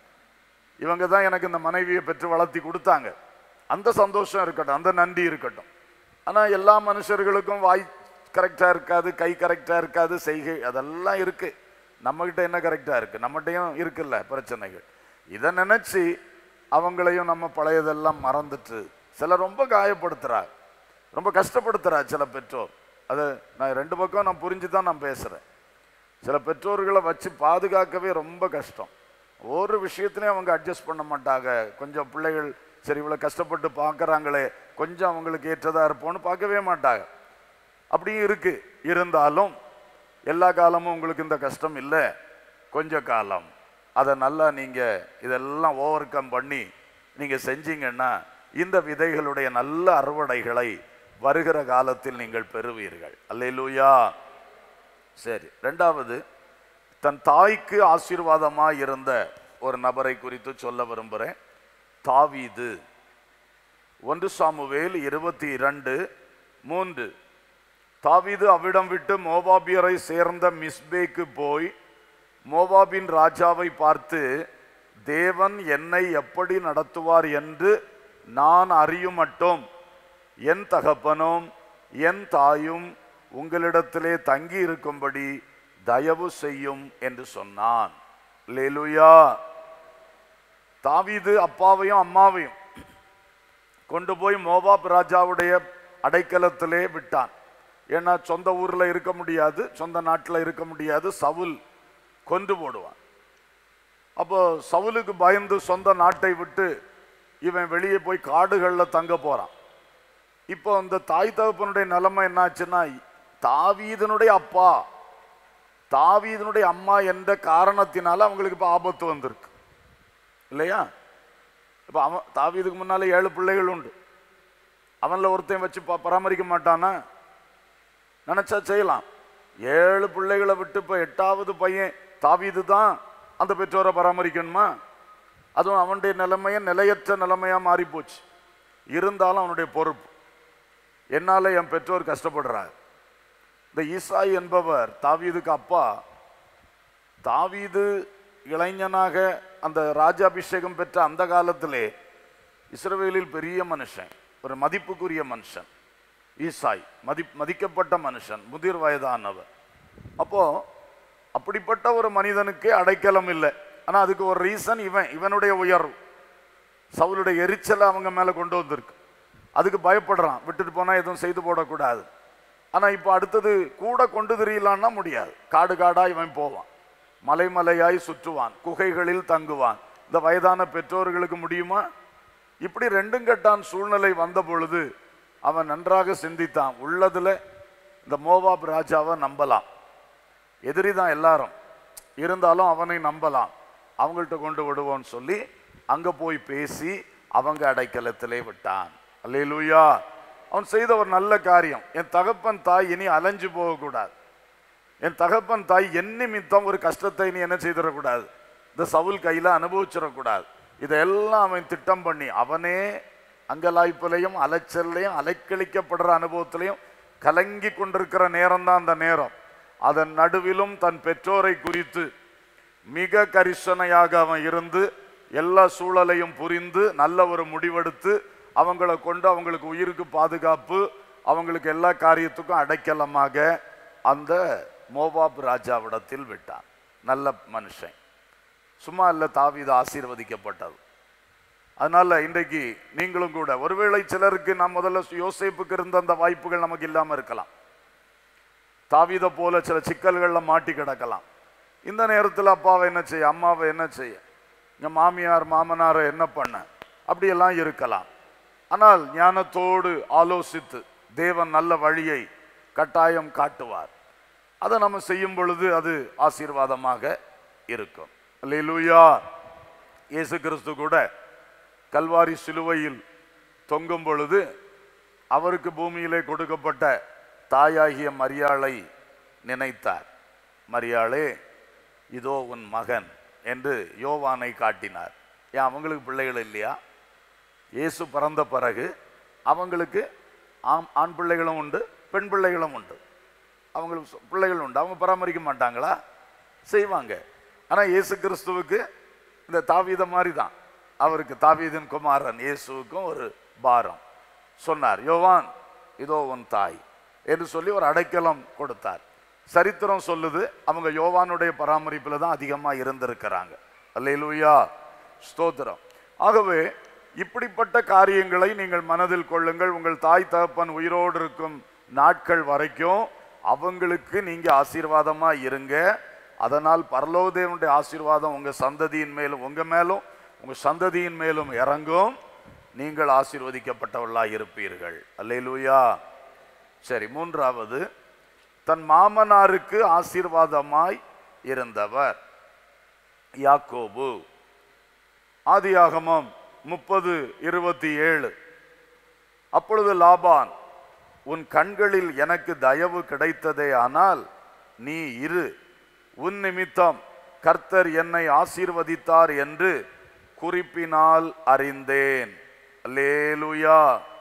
இவங்க தான் எனக்கு இந்த மனைவியை பெற்று வளர்த்தி கொடுத்தாங்க அந்த சந்தோஷம் இருக்கட்டும் அந்த நன்றி இருக்கட்டும் ஆனால் எல்லா மனுஷர்களுக்கும் வாய் கரெக்டாக இருக்காது கை கரெக்டாக இருக்காது செய்கை அதெல்லாம் இருக்கு நம்மகிட்ட என்ன கரெக்டாக இருக்கு நம்மகிட்டயும் இருக்குல்ல பிரச்சனைகள் இதை நினைச்சு அவங்களையும் நம்ம பழையதெல்லாம் மறந்துட்டு சிலர் ரொம்ப காயப்படுத்துறா ரொம்ப கஷ்டப்படுத்துறா சில பெற்றோர் அது நான் ரெண்டு பக்கம் நான் புரிஞ்சு தான் நான் பேசுகிறேன் சில பெற்றோர்களை வச்சு பாதுகாக்கவே ரொம்ப கஷ்டம் ஒரு விஷயத்துலையும் அவங்க அட்ஜஸ்ட் பண்ண மாட்டாங்க கொஞ்சம் பிள்ளைகள் சரி இவ்வளோ கஷ்டப்பட்டு பார்க்குறாங்களே கொஞ்சம் அவங்களுக்கு ஏற்றதாக இருப்போம்னு பார்க்கவே மாட்டாங்க அப்படியும் இருக்கு இருந்தாலும் எல்லா காலமும் உங்களுக்கு இந்த கஷ்டம் இல்லை கொஞ்ச காலம் அதை நல்லா நீங்கள் இதெல்லாம் ஓவர் கம் பண்ணி நீங்கள் செஞ்சீங்கன்னா இந்த விதைகளுடைய நல்ல அறுவடைகளை வருகிற காலத்தில் நீங்கள் பெறுவீர்கள் அல்லேலூயா சரி ரெண்டாவது தன் தாய்க்கு ஆசீர்வாதமாக இருந்த ஒரு நபரை குறித்து சொல்ல விரும்புகிறேன் தாவீது ஒன்று சாமுவேல் இருபத்தி இரண்டு மூன்று தாவீது அவ்விடம் விட்டு மோவாபியரை சேர்ந்த மிஸ்பேக்கு போய் மோவாபின் ராஜாவை பார்த்து தேவன் என்னை எப்படி நடத்துவார் என்று நான் அறியும் மட்டும் என் தகப்பனும் என் தாயும் உங்களிடத்திலே தங்கி இருக்கும்படி தயவு செய்யும் என்று சொன்னான் லேலுயா தாவீது அப்பாவையும் அம்மாவையும் கொண்டு போய் மோவாப் ராஜாவுடைய அடைக்கலத்திலே விட்டான் ஏன்னா சொந்த ஊரில் இருக்க முடியாது சொந்த நாட்டில் இருக்க முடியாது சவுல் கொண்டு போடுவான் அப்போ சவுலுக்கு பயந்து சொந்த நாட்டை விட்டு இவன் வெளியே போய் காடுகளில் தங்க போறான் இப்போ அந்த தாய் தகப்பனுடைய நிலைமை என்னாச்சுன்னா தாவீதனுடைய அப்பா தாவீதனுடைய அம்மா என்ற காரணத்தினால அவங்களுக்கு இப்போ ஆபத்து வந்திருக்கு இல்லையா இப்போ அவன் தாவீதுக்கு முன்னால ஏழு பிள்ளைகள் உண்டு அவனில் ஒருத்தன் வச்சு ப- பராமரிக்க மாட்டானா நினைச்சா செய்யலாம் ஏழு பிள்ளைகளை விட்டு இப்போ எட்டாவது பையன் தாவீது தான் அந்த பெற்றோரை பராமரிக்கணுமா அதுவும் அவனுடைய நிலைமைய நிலையற்ற நிலைமையா மாறி போச்சு இருந்தாலும் அவனுடைய பொறுப்பு என்னால என் பெற்றோர் கஷ்டப்படுறார் இந்த ஈசாய் என்பவர் தாவீதுக்கு அப்பா தாவீது இளைஞனாக அந்த ராஜாபிஷேகம் பெற்ற அந்த காலத்திலே இஸ்ரவேலில் பெரிய மனுஷன் ஒரு மதிப்புக்குரிய மனுஷன் ஈசாய் மதி மதிக்கப்பட்ட மனுஷன் முதிர் வயதானவர் அப்போ அப்படிப்பட்ட ஒரு மனிதனுக்கு அடைக்கலம் இல்லை ஆனா அதுக்கு ஒரு ரீசன் இவன் இவனுடைய உயர்வு சவுலுடைய எரிச்சலை அவங்க மேல கொண்டு வந்திருக்கு அதுக்கு பயப்படுறான் விட்டுட்டு போனா எதுவும் செய்து போடக்கூடாது ஆனா இப்போ அடுத்தது கூட கொண்டு தெரியலான்னா முடியாது காடு காடா இவன் போவான் மலை மலையாய் சுற்றுவான் குகைகளில் தங்குவான் இந்த வயதான பெற்றோர்களுக்கு முடியுமா இப்படி ரெண்டும் கெட்டான் சூழ்நிலை வந்த பொழுது அவன் நன்றாக சிந்தித்தான் உள்ளதுல இந்த மோவாப் ராஜாவை நம்பலாம் எதிரி தான் எல்லாரும் இருந்தாலும் அவனை நம்பலாம் அவங்கள்ட்ட கொண்டு விடுவோன்னு சொல்லி அங்க போய் பேசி அவங்க அடைக்கலத்திலே விட்டான் அல்லேலூயா அவன் செய்த ஒரு நல்ல காரியம் என் தகப்பன் தாய் இனி அலைஞ்சு போகக்கூடாது என் தகப்பன் தாய் என் நிமித்தம் ஒரு கஷ்டத்தை நீ என்ன செய்திடக்கூடாது இந்த சவுல் கையில அனுபவிச்சிடக்கூடாது இதெல்லாம் அவன் திட்டம் பண்ணி அவனே அங்கலாய்ப்பிலையும் அலைச்சல்லையும் அலைக்கழிக்கப்படுற அனுபவத்திலையும் கலங்கி கொண்டிருக்கிற நேரம் தான் அந்த நேரம் அதன் நடுவிலும் தன் பெற்றோரை குறித்து மிக கரிசனையாக அவன் இருந்து எல்லா சூழலையும் புரிந்து நல்ல ஒரு முடிவெடுத்து அவங்கள கொண்டு அவங்களுக்கு உயிருக்கு பாதுகாப்பு அவங்களுக்கு எல்லா காரியத்துக்கும் அடைக்கலமாக அந்த மோவாப் ராஜாவிடத்தில் விட்டான் நல்ல மனுஷன் சும்மா இல்ல தாவீது ஆசீர்வதிக்கப்பட்டது அதனால இன்றைக்கு நீங்களும் கூட ஒருவேளை சிலருக்கு நாம் முதல்ல யோசேப்புக்கு இருந்த அந்த வாய்ப்புகள் நமக்கு இல்லாம இருக்கலாம் தாவீதை போல சில சிக்கல்கள்ல மாட்டி கிடக்கலாம் இந்த நேரத்தில் அப்பாவை என்ன செய்ய அம்மாவை என்ன செய்ய இங்க மாமியார் மாமனாரை என்ன பண்ண அப்படியெல்லாம் இருக்கலாம் ஆனால் ஞானத்தோடு ஆலோசித்து தேவன் நல்ல வழியை கட்டாயம் காட்டுவார் அதை நம்ம செய்யும் பொழுது அது ஆசீர்வாதமாக இருக்கும் அல்லேலூயா இயேசு கிறிஸ்து கூட கல்வாரி சிலுவையில் தொங்கும் பொழுது அவருக்கு பூமியிலே கொடுக்கப்பட்ட தாயாகிய மரியாளை நினைத்தார் மரியாளே இதோ உன் மகன் என்று யோவானை காட்டினார் ஏன் அவங்களுக்கு பிள்ளைகள் இல்லையா இயேசு பிறந்த பிறகு அவங்களுக்கு ஆம் ஆண் பிள்ளைகளும் உண்டு பெண் பிள்ளைகளும் உண்டு அவங்களுக்கு சொ- பிள்ளைகள் உண்டு அவங்க பராமரிக்க மாட்டாங்களா செய்வாங்க ஆனால் இயேசு கிறிஸ்துவுக்கு இந்த தாவீத மாதிரி தான் அவருக்கு தாவீதின் குமாரன் இயேசுவுக்கும் ஒரு பாரம் சொன்னார் யோவான் இதோ உன் தாய் என்று சொல்லி ஒரு அடைக்கலம் கொடுத்தார் சரித்திரம் சொல்லுது அவங்க யோவானுடைய பராமரிப்பில் தான் அதிகமாக இருந்திருக்கிறாங்க அல்லேலூயா ஸ்தோத்திரம் ஆகவே இப்படிப்பட்ட காரியங்களை நீங்கள் மனதில் கொள்ளுங்கள் உங்கள் தாய் தகப்பன் உயிரோடு இருக்கும் நாட்கள் வரைக்கும் அவங்களுக்கு நீங்க ஆசீர்வாதமா இருங்க அதனால் பரலோதேவனுடைய ஆசீர்வாதம் உங்க சந்ததியின் மேலும் உங்க மேலும் உங்க சந்ததியின் மேலும் இறங்கும் நீங்கள் ஆசீர்வதிக்கப்பட்டவர்களா இருப்பீர்கள் அல்லேலூயா சரி மூன்றாவது தன் மாமனாருக்கு ஆசீர்வாதமாய் இருந்தவர் யாக்கோபு ஆதியாகமம் முப்பது இருபத்தி ஏழு அப்பொழுது லாபான் உன் கண்களில் எனக்கு தயவு கிடைத்ததே ஆனால் நீ இரு உன் நிமித்தம் கர்த்தர் என்னை ஆசீர்வதித்தார் என்று குறிப்பினால் அறிந்தேன் அல்லேலூயா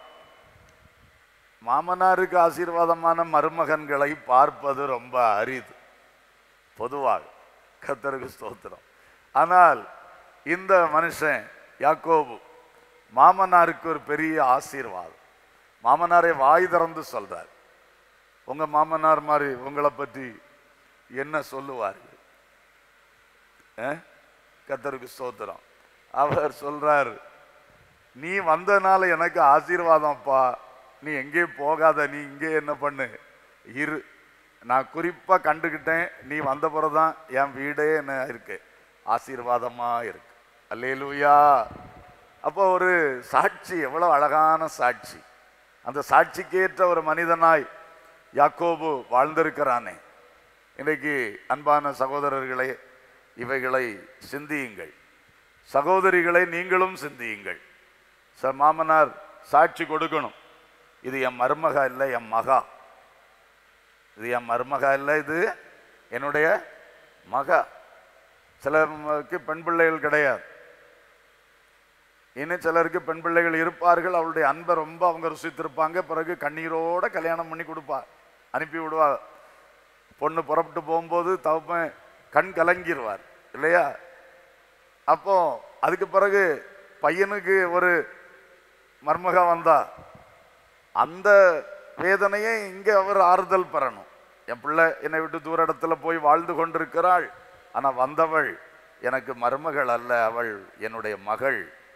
மாமனாருக்கு ஆசீர்வாதமான மருமகன்களை பார்ப்பது ரொம்ப அரிது பொதுவாக கர்த்தருக்கு ஸ்தோத்திரம் ஆனால் இந்த மனுஷன் யாக்கோபு மாமனாருக்கு ஒரு பெரிய ஆசீர்வாதம் மாமனாரை வாய் திறந்து சொல்றார் உங்க மாமனார் மாதிரி உங்களை பற்றி என்ன சொல்லுவார்கள் அஹ்? கர்த்தருக்கு ஸ்தோத்திரம் அவர் சொல்றார் நீ வந்தனால எனக்கு ஆசீர்வாதம்ப்பா நீ எங்கேயும் போகாத நீ இங்கே என்ன பண்ணு இரு நான் குறிப்பா கண்டுக்கிட்டேன் நீ வந்த பிறகுதான் என் வீடே என்ன இருக்கு ஆசீர்வாதமா இருக்கு அல்லேலூயா அப்போ ஒரு சாட்சி எவ்வளவு அழகான சாட்சி அந்த சாட்சிக்கேற்ற ஒரு மனிதனாய் யாக்கோபு வாழ்ந்திருக்கிறானே இன்றைக்கு அன்பான சகோதரர்களே இவைகளை சிந்தியுங்கள் சகோதரிகளை நீங்களும் சிந்தியுங்கள் சார் மாமனார் சாட்சி கொடுக்கணும் இது என் மருமக இல்லை என் மகா இது என் மருமக இல்லை இது என்னுடைய மகா சிலருக்கு பெண் பிள்ளைகள் கிடையாது இன்னும் சிலருக்கு பெண் பிள்ளைகள் இருப்பார்கள் அவளுடைய அன்பை ரொம்ப அவங்க ருசித்திருப்பாங்க பிறகு கண்ணீரோட கல்யாணம் பண்ணி கொடுப்பா அனுப்பி விடுவா பொண்ணு புறப்பட்டு போகும்போது தவப்பன் கண் கலங்கிடுவார் இல்லையா அப்போ அதுக்கு பிறகு பையனுக்கு ஒரு மருமக வந்தா அந்த வேதனையை இங்க அவர் ஆறுதல் பெறணும் என் பிள்ளை என்னை விட்டு தூர இடத்துல போய் வாழ்ந்து கொண்டிருக்கிறாள் ஆனா வந்தவள் எனக்கு மருமகள் அல்ல அவள் என்னுடைய மகள்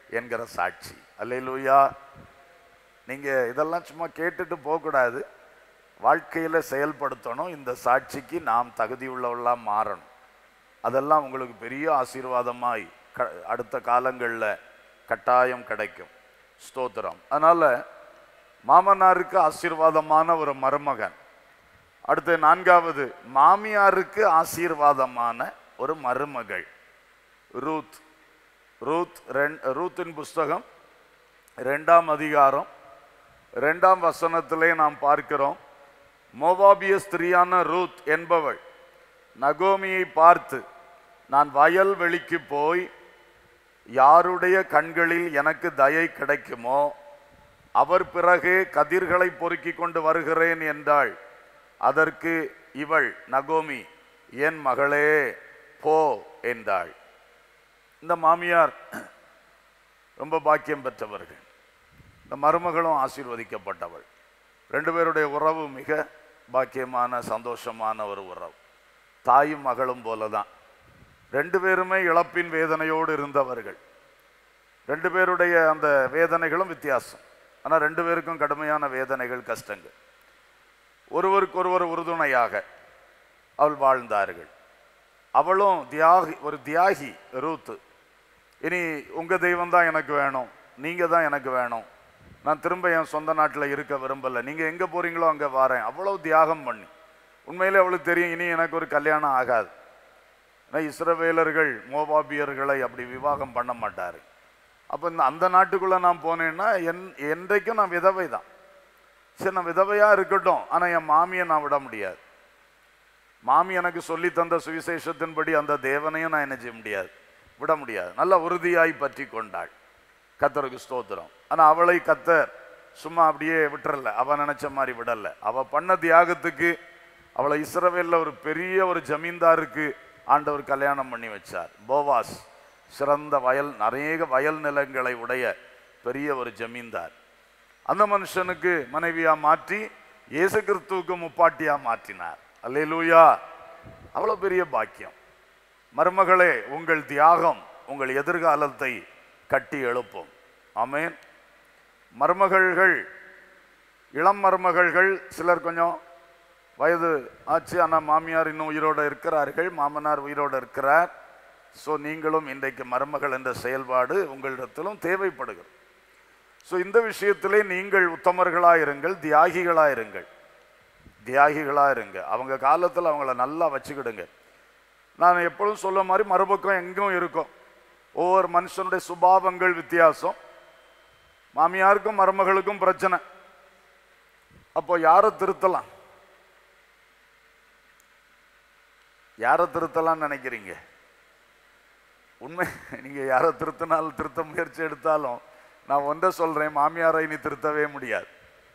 என்கிற சாட்சி அல்லேலூயா நீங்க இதெல்லாம் சும்மா கேட்டுட்டு போகக்கூடாது வாழ்க்கையில செயல்படுத்தணும் இந்த சாட்சிக்கு நாம் தகுதியுள்ளவர்களா மாறணும் அதெல்லாம் உங்களுக்கு பெரிய ஆசீர்வாதமாய் க- அடுத்த காலங்களில் கட்டாயம் கிடைக்கும் ஸ்தோத்திரம் அதனால மாமனாருக்கு ஆசீர்வாதமான ஒரு மருமகன் அடுத்து நான்காவது மாமியாருக்கு ஆசீர்வாதமான ஒரு மருமகள் ரூத் ரூத் ரெண் ரூத்தின் புஸ்தகம் ரெண்டாம் அதிகாரம் ரெண்டாம் வசனத்திலே நாம் பார்க்கிறோம் மோவாபிய ஸ்திரியான ரூத் என்பவள் நகோமியை பார்த்து நான் வயல் வெளிக்கு போய் யாருடைய கண்களில் எனக்கு தயை கிடைக்குமோ அவர் பிறகே கதிர்களை பொறுக்கிக் கொண்டு வருகிறேன் என்றாள் அதற்கு இவள் நகோமி என் மகளே போ என்றாள் இந்த மாமியார் ரொம்ப பாக்கியம் பெற்றவர்கள் இந்த மருமகளும் ஆசீர்வதிக்கப்பட்டவள் ரெண்டு பேருடைய உறவு மிக பாக்கியமான சந்தோஷமான ஒரு உறவு தாயும் மகளும் போல தான் ரெண்டு பேருமே இழப்பின் வேதனையோடு இருந்தவர்கள் ரெண்டு பேருடைய அந்த வேதனைகளும் வித்தியாசம் ஆனால் ரெண்டு பேருக்கும் கடுமையான வேதனைகள் கஷ்டங்கள் ஒருவருக்கொருவர் உறுதுணையாக அவள் வாழ்ந்தார்கள் அவளும் தியாகி ஒரு தியாகி ரூத்து இனி உங்க தெய்வம் தான் எனக்கு வேணும் நீங்க தான் எனக்கு வேணும் நான் திரும்ப என் சொந்த நாட்டில் இருக்க விரும்பல நீங்க எங்க போறீங்களோ அங்க வாரேன் அவ்வளவு தியாகம் பண்ணி உண்மையிலே அவளுக்கு தெரியும் இனி எனக்கு ஒரு கல்யாணம் ஆகாது ஏன்னா இஸ்ரவேலர்கள் மோபாபியர்களை அப்படி விவாகம் பண்ண மாட்டாரு அப்போ இந்த அந்த நாட்டுக்குள்ள நான் போனேன்னா என் என்றைக்கும் நான் விதவை தான் சரி நான் விதவையா இருக்கட்டும் ஆனா என் மாமியை நான் விட முடியாது மாமி எனக்கு சொல்லி தந்த சுவிசேஷத்தின்படி அந்த தேவனையும் நான் என்ன செய்ய முடியாது விட முடியாது நல்ல உறுதியாய் பற்றி கொண்டாள் கத்தருக்கு ஸ்தோத்திரம் ஆனா அவளை கத்தர் சும்மா அப்படியே விட்டுறல அவ நினைச்ச மாதிரி விடல அவ பண்ண தியாகத்துக்கு அவளை இஸ்ரவேல்ல ஒரு பெரிய ஒரு ஜமீன்தாருக்கு ஆண்டவர் கல்யாணம் பண்ணி வச்சார் போவாஸ் சிறந்த வயல் நிறைய வயல் நிலங்களை உடைய பெரிய ஒரு ஜமீன்தார் அந்த மனுஷனுக்கு மனைவியா மாற்றி இயேசு கிறிஸ்துவுக்கு முப்பாட்டியா மாற்றினார் அல்லேலூயா அவ்வளவு பெரிய பாக்கியம் மருமகளே உங்கள் தியாகம் உங்கள் எதிர்காலத்தை கட்டி எழுப்பும் ஆமென் மருமகள்கள் இளம் மருமகள்கள் சிலர் கொஞ்சம் வயது ஆச்சு ஆனால் மாமியார் இன்னும் உயிரோடு இருக்கிறார்கள் மாமனார் உயிரோடு இருக்கிறார் ஸோ நீங்களும் இன்றைக்கு மருமகள் என்ற செயல்பாடு உங்களிடத்திலும் தேவைப்படுகிறது ஸோ இந்த விஷயத்திலே நீங்கள் உத்தமர்களாக இருங்கள் தியாகிகளாக இருங்கள் தியாகிகளாக இருங்க அவங்க காலத்தில் அவங்கள நல்லா வச்சுக்கிடுங்க நான் எப்பொழுதும் சொல்ல மாதிரி மறுபக்கம் எங்கும் இருக்கும் ஒவ்வொரு மனுஷனுடைய சுபாவங்கள் வித்தியாசம் மாமியாருக்கும் மருமகளுக்கும் பிரச்சனை அப்போ யாரை திருத்தலாம் யாரை திருத்தலாம்னு நினைக்கிறீங்க உண்மை நீங்க யாரை திருத்தினாலும் திருத்த முயற்சி எடுத்தாலும் நான் ஒன்றை சொல்றேன் மாமியாரை இனி திருத்தவே முடியாது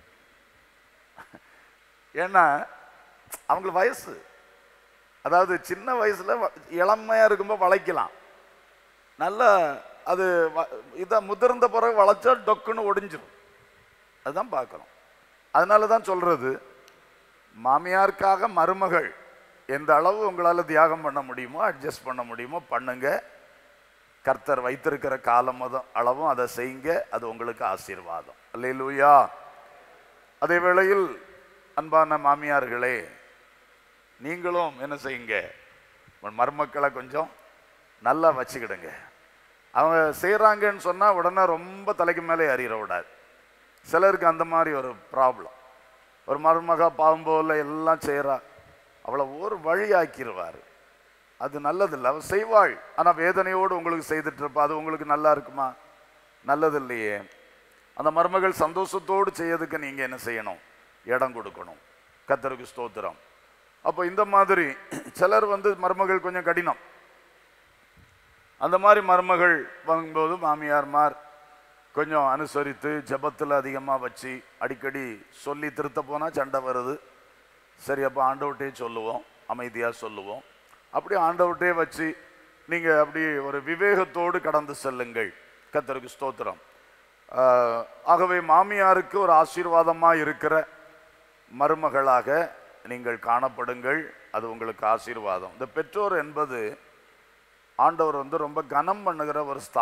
ஏன்னா அவங்களுக்கு வயசு அதாவது சின்ன வயசுல வ- இளமையா இருக்கும்போது வளைக்கலாம் நல்ல அது வ- இதை முதிர்ந்த பிறகு வளைச்சா டொக்குன்னு ஒடிஞ்சிரும் அதுதான் பார்க்குறோம் அதனால தான் சொல்றது மாமியாருக்காக மருமகள் எந்த அளவு உங்களால் தியாகம் பண்ண முடியுமோ அட்ஜஸ்ட் பண்ண முடியுமோ பண்ணுங்க கர்த்தர் வைத்திருக்கிற காலம் மதம் அளவும் அதை செய்யுங்க அது உங்களுக்கு ஆசீர்வாதம் அல்லேலூயா அதே வேளையில் அன்பான மாமியார்களே நீங்களும் என்ன செய்யுங்க உன் மருமக்களை கொஞ்சம் நல்லா வச்சுக்கிடுங்க அவங்க செய்கிறாங்கன்னு சொன்னால் உடனே ரொம்ப தலைக்கு மேலே அறிகிற விடாது சிலருக்கு அந்த மாதிரி ஒரு ப்ராப்ளம் ஒரு மருமக பாவம் போல எல்லாம் செய்கிறா அவளை ஒரு வழி ஆக்கிடுவார் அது நல்லதில்லை அவள் செய்வாள் ஆனால் வேதனையோடு உங்களுக்கு செய்துட்டு இருப்பா அது உங்களுக்கு நல்லா இருக்குமா நல்லது இல்லையே அந்த மருமகள் சந்தோஷத்தோடு செய்யறதுக்கு நீங்கள் என்ன செய்யணும் இடம் கொடுக்கணும் கத்தருக்கு ஸ்தோத்திரம் அப்போ இந்த மாதிரி சிலர் வந்து மருமகள் கொஞ்சம் கடினம் அந்த மாதிரி மருமகள் வாங்கும்போது மாமியார்மார் கொஞ்சம் அனுசரித்து ஜெபத்தில் அதிகமாக வச்சு அடிக்கடி சொல்லி திருத்த போனால் சண்டை வருது சரி அப்போ ஆண்டவர்கிட்டே சொல்லுவோம் அமைதியாக சொல்லுவோம் அப்படி ஆண்டவர்கிட்டே வச்சு நீங்கள் அப்படி ஒரு விவேகத்தோடு கடந்து செல்லுங்கள் கத்தருக்கு ஸ்தோத்திரம் ஆஹ், ஆகவே மாமியாருக்கு ஒரு ஆசீர்வாதமாக இருக்கிற மருமகளாக நீங்கள் காணப்படுங்கள் அது உங்களுக்கு ஆசீர்வாதம் இந்த பெற்றோர் என்பது ஆண்டவர் வந்து ரொம்ப கனம் பண்ணுகிற ஒரு ஸ்தானம்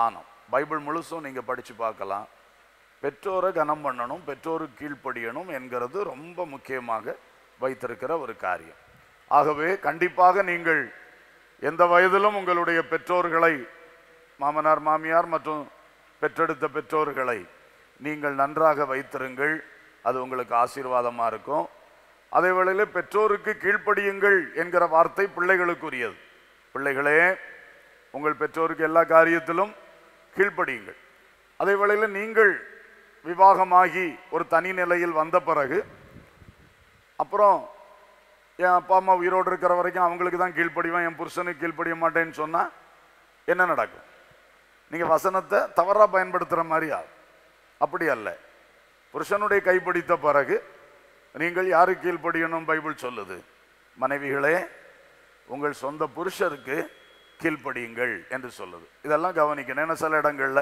பைபிள் முழுசும் நீங்கள் படித்து பார்க்கலாம் பெற்றோரை கனம் பண்ணணும் பெற்றோருக்கு கீழ்ப்படியணும் என்கிறது ரொம்ப முக்கியமாக வைத்திருக்கிற ஒரு காரியம் ஆகவே கண்டிப்பாக நீங்கள் எந்த வயதிலும் உங்களுடைய பெற்றோர்களை மாமனார் மாமியார் மற்றும் பெற்றெடுத்த பெற்றோர்களை நீங்கள் நன்றாக வைத்திருங்கள் அது உங்களுக்கு ஆசீர்வாதமாக இருக்கும் அதே வேளையில் பெற்றோருக்கு கீழ்ப்படியுங்கள் என்கிற வார்த்தை பிள்ளைகளுக்குரியது பிள்ளைகளே உங்கள் பெற்றோருக்கு எல்லா காரியத்திலும் கீழ்ப்படியுங்கள் அதே வேளையில் நீங்கள் விவாகமாகி ஒரு தனி நிலையில் வந்த பிறகு அப்புறம் என் அப்பா அம்மா உயிரோடு இருக்கிற வரைக்கும் அவங்களுக்கு தான் கீழ்ப்படிவேன் என் புருஷனுக்கு கீழ்ப்படிய மாட்டேன்னு சொன்னால் என்ன நடக்கும் நீங்கள் வசனத்தை தவறாக பயன்படுத்துகிற மாதிரி ஆகும் அப்படி அல்ல புருஷனுடைய கைப்பிடித்த பிறகு நீங்கள் யாருக்கு கீழ்ப்படியணும் பைபிள் சொல்லுது மனைவிகளே உங்கள் சொந்த புருஷருக்கு கீழ்ப்படியுங்கள் என்று சொல்லுது இதெல்லாம் கவனிக்கணும் ஏன்னா சில இடங்கள்ல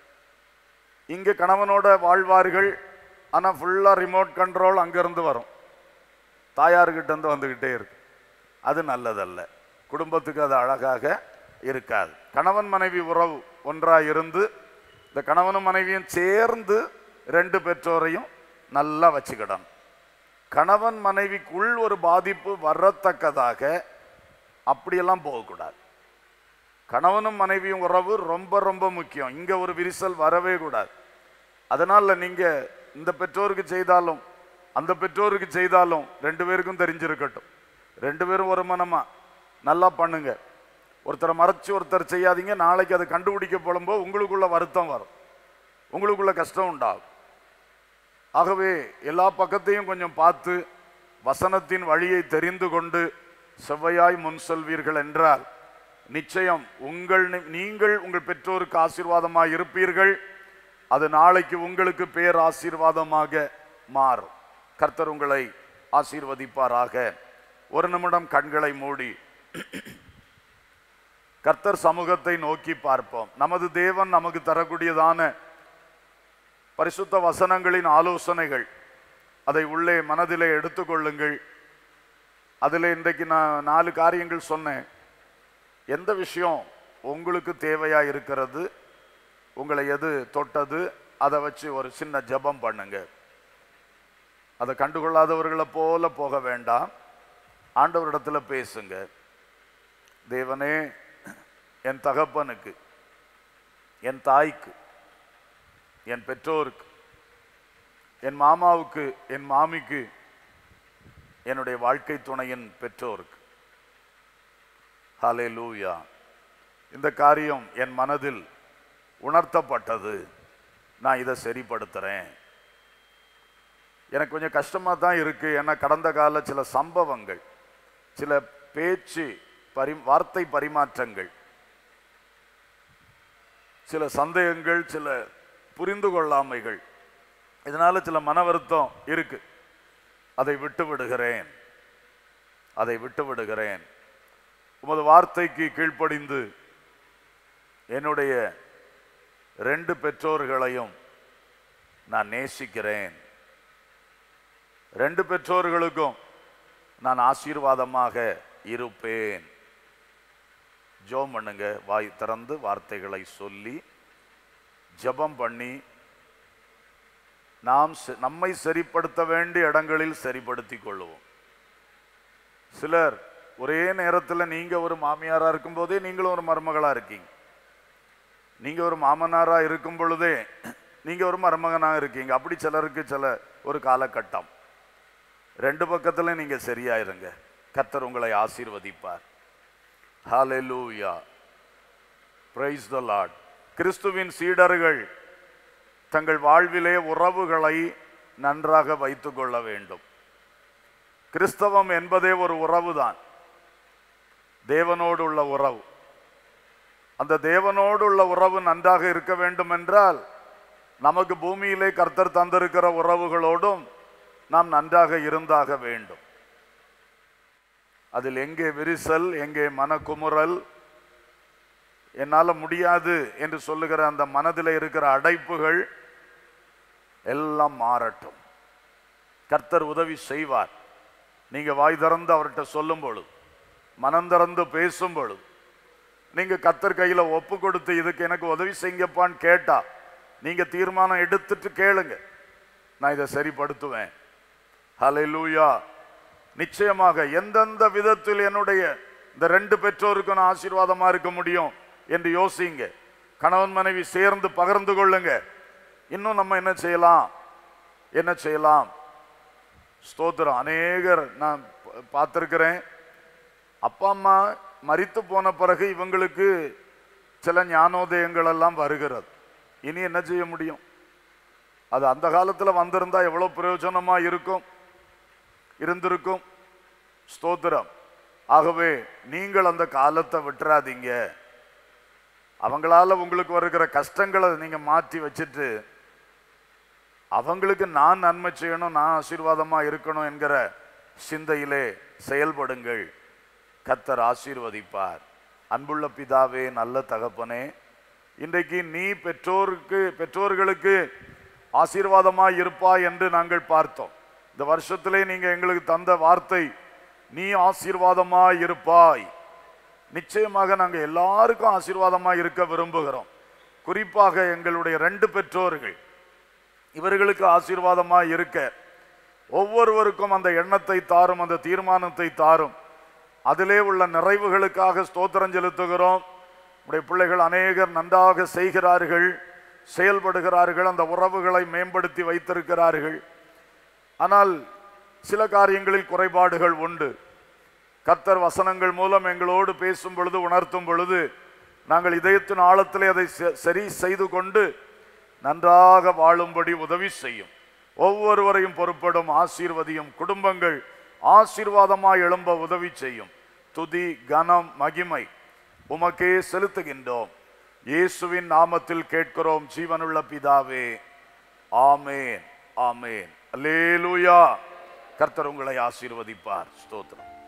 இங்கே கணவனோட வாழ்வார்கள் ஆனால் ஃபுல்லாக ரிமோட் கண்ட்ரோல் அங்கேருந்து வரும் தாயார்கிட்ட இருந்து வந்துக்கிட்டே இருக்கு அது நல்லதல்ல குடும்பத்துக்கு அது அழகாக இருக்காது கணவன் மனைவி உறவு ஒன்றாக இருந்து இந்த கணவனும் மனைவியும் சேர்ந்து ரெண்டு பெற்றோரையும் நல்லா வச்சுக்கிடணும் கணவன் மனைவிக்குள் ஒரு பாதிப்பு வரத்தக்கதாக அப்படியெல்லாம் போகக்கூடாது கணவனும் மனைவியும் உறவு ரொம்ப ரொம்ப முக்கியம் இங்க ஒரு விரிசல் வரவே கூடாது அதனால நீங்க இந்த பெற்றோருக்கு செய்தாலும் அந்த பெற்றோருக்கு செய்தாலும் ரெண்டு பேருக்கும் தெரிஞ்சிருக்கட்டும் ரெண்டு பேரும் ஒரு மனமா நல்லா பண்ணுங்க ஒருத்தரை மறைச்சு ஒருத்தர் செய்யாதீங்க நாளைக்கு அதை கண்டுபிடிக்க போடும்போது உங்களுக்குள்ள வருத்தம் வரும் உங்களுக்குள்ள கஷ்டம் உண்டாகும் ஆகவே எல்லா பக்கத்தையும் கொஞ்சம் பார்த்து வசனத்தின் வழியை தெரிந்து கொண்டு செவ்வையாய் முன் செல்வீர்கள் என்றால் நிச்சயம் உங்கள் நி- நீங்கள் உங்கள் பெற்றோருக்கு ஆசீர்வாதமாக இருப்பீர்கள் அது நாளைக்கு உங்களுக்கு பேர் ஆசீர்வாதமாக மாறும் கர்த்தர் உங்களை ஆசீர்வதிப்பாராக ஒரு நிமிடம் கண்களை மூடி கர்த்தர் சமூகத்தை நோக்கி பார்ப்போம் நமது தேவன் நமக்கு தரக்கூடியதான பரிசுத்த வசனங்களின் ஆலோசனைகள் அதை உள்ளே மனதிலே எடுத்துக்கொள்ளுங்கள் அதில் இன்றைக்கு நான் நாலு காரியங்கள் சொன்னேன் எந்த விஷயம் உங்களுக்கு தேவையா இருக்கிறது உங்களை எது தொட்டது அதை வச்சு ஒரு சின்ன ஜெபம் பண்ணுங்க அதை கண்டுகொள்ளாதவர்களை போல போக வேண்டாம் ஆண்டவரிடத்துல பேசுங்க தேவனே என் தகப்பனுக்கு என் தாய்க்கு என் பெற்றோருக்கு என் மாமாவுக்கு என் மாமிக்கு என்னுடைய வாழ்க்கை துணையின் பெற்றோருக்கு ஹலே லூயா இந்த காரியம் என் மனதில் உணர்த்தப்பட்டது நான் இதை சரிப்படுத்துறேன் எனக்கு கொஞ்சம் கஷ்டமாக தான் இருக்கு ஏன்னா கடந்த கால சில சம்பவங்கள் சில பேச்சு பரி வார்த்தை பரிமாற்றங்கள் சில சந்தேகங்கள் சில புரிந்து கொள்ளாமைகள் இதனால சில மன வருத்தம் இருக்கு அதை விட்டு விடுகிறேன் அதை விட்டு விடுகிறேன் உமது வார்த்தைக்கு கீழ்ப்படிந்து என்னுடைய ரெண்டு பெற்றோர்களையும் நான் நேசிக்கிறேன் ரெண்டு பெற்றோர்களுக்கும் நான் ஆசீர்வாதமாக இருப்பேன் ஜோம் பண்ணுங்க வாய் திறந்து வார்த்தைகளை சொல்லி ஜெபம் பண்ணி நாம் செ- நம்மை சரிப்படுத்த வேண்டிய இடங்களில் சரிப்படுத்திக் கொள்வோம் சிலர் ஒரே நேரத்தில் நீங்க ஒரு மாமியாரா இருக்கும்போதே நீங்களும் ஒரு மருமகளா இருக்கீங்க நீங்க ஒரு மாமனாரா இருக்கும் பொழுதே நீங்க ஒரு மருமகனா இருக்கீங்க அப்படி சிலருக்கு சில ஒரு காலகட்டம் ரெண்டு பக்கத்துல நீங்க சரியாயிருங்க கர்த்தர் உங்களை ஆசீர்வதிப்பார் ஹalleluya praise the lord கிறிஸ்துவின் சீடர்கள் தங்கள் வாழ்விலே உறவுகளை நன்றாக வைத்துக் கொள்ள வேண்டும் கிறிஸ்தவம் என்பதே ஒரு உறவுதான் தேவனோடு உள்ள உறவு அந்த தேவனோடு உள்ள உறவு நன்றாக இருக்க வேண்டும் என்றால் நமக்கு பூமியிலே கர்த்தர் தந்திருக்கிற உறவுகளோடும் நாம் நன்றாக இருந்தாக வேண்டும் அதில் எங்கே விரிசல் எங்கே மனக்குமுறல் என்னால் முடியாது என்று சொல்லுகிற அந்த மனதில் இருக்கிற அடைப்புகள் எல்லாம் மாறட்டும் கர்த்தர் உதவி செய்வார் நீங்க வாய் திறந்து அவர்கிட்ட சொல்லும் பொழுது மனம் திறந்து பேசும் பொழுது நீங்க கத்தர் கையில ஒப்பு கொடுத்து இதுக்கு எனக்கு உதவி செய்யுங்கப்பான்னு கேட்டா நீங்க தீர்மானம் எடுத்துட்டு கேளுங்க நான் இதை சரிப்படுத்துவேன் ஹalleluya நிச்சயமாக எந்தெந்த விதத்தில் என்னுடைய இந்த ரெண்டு பெற்றோருக்கும் நான் ஆசீர்வாதமா இருக்க முடியும் என்று யோசிங்க கணவன் மனைவி சேர்ந்து பகிர்ந்து கொள்ளுங்க இன்னும் நம்ம என்ன செய்யலாம் என்ன செய்யலாம் ஸ்தோத்திரம் அநேகர் நான் ப- பார்த்திருக்கிறேன் அப்பா அம்மா மரித்து போன பிறகு இவங்களுக்கு சில ஞானோதயங்கள் எல்லாம் வருகிறது இனி என்ன செய்ய முடியும் அது அந்த காலத்துல வந்திருந்தா எவ்வளவு பிரயோஜனமா இருக்கும் இருந்திருக்கும் ஸ்தோத்திரம் ஆகவே நீங்கள் அந்த காலத்தை விட்டுறாதீங்க அவங்களால உங்களுக்கு வருகிற கஷ்டங்களை நீங்க மாற்றி வச்சுட்டு அவங்களுக்கு நான் நன்மை செய்யணும் நான் ஆசீர்வாதமா இருக்கணும் என்கிற சிந்தையிலே செயல்படுங்கள் கத்தர் ஆசீர்வதிப்பார் அன்புள்ள பிதாவே நல்ல தகப்பனே இன்றைக்கு நீ பெற்றோருக்கு பெற்றோர்களுக்கு ஆசீர்வாதமாய் இருப்பாய் என்று நாங்கள் பார்த்தோம் இந்த வருஷத்திலே நீங்க எங்களுக்கு தந்த வார்த்தை நீ ஆசீர்வாதமாய் இருப்பாய் நிச்சயமாக நாங்க எல்லாருக்கும் ஆசீர்வாதமாய் இருக்க விரும்புகிறோம் குறிப்பாக எங்களுடைய ரெண்டு பெற்றோர்கள் இவர்களுக்கு ஆசீர்வாதமாய் இருக்க ஒவ்வொருவருக்கும் அந்த எண்ணத்தை தாரும் அந்த தீர்மானத்தை தாரும் அதிலே உள்ள நிறைவுகளுக்காக ஸ்தோத்திரம் செலுத்துகிறோம் உடைய பிள்ளைகள் அநேகர் நன்றாக செய்கிறார்கள் செயல்படுகிறார்கள் அந்த உறவுகளை மேம்படுத்தி வைத்திருக்கிறார்கள் ஆனால் சில காரியங்களில் குறைபாடுகள் உண்டு கர்த்தர் வசனங்கள் மூலம் எங்களோடு பேசும் பொழுது உணர்த்தும் பொழுது நாங்கள் இதயத்தின் ஆழத்திலே அதை ச- சரி செய்து கொண்டு நன்றாக வாழும்படி உதவி செய்யும் ஒவ்வொருவரையும் பொறுப்படும் ஆசீர்வதியும் குடும்பங்கள் ஆசீர்வாதமாய் எழும்ப உதவி செய்யும் துதி கனம் மகிமை உமக்கே செலுத்துகின்றோம் இயேசுவின் நாமத்தில் கேட்கிறோம் ஜீவனுள்ள பிதாவே ஆமேன் ஆமேன் அல்லேலூயா கர்த்தர் உங்களை ஆசீர்வதிப்பார் ஸ்தோத்திரம்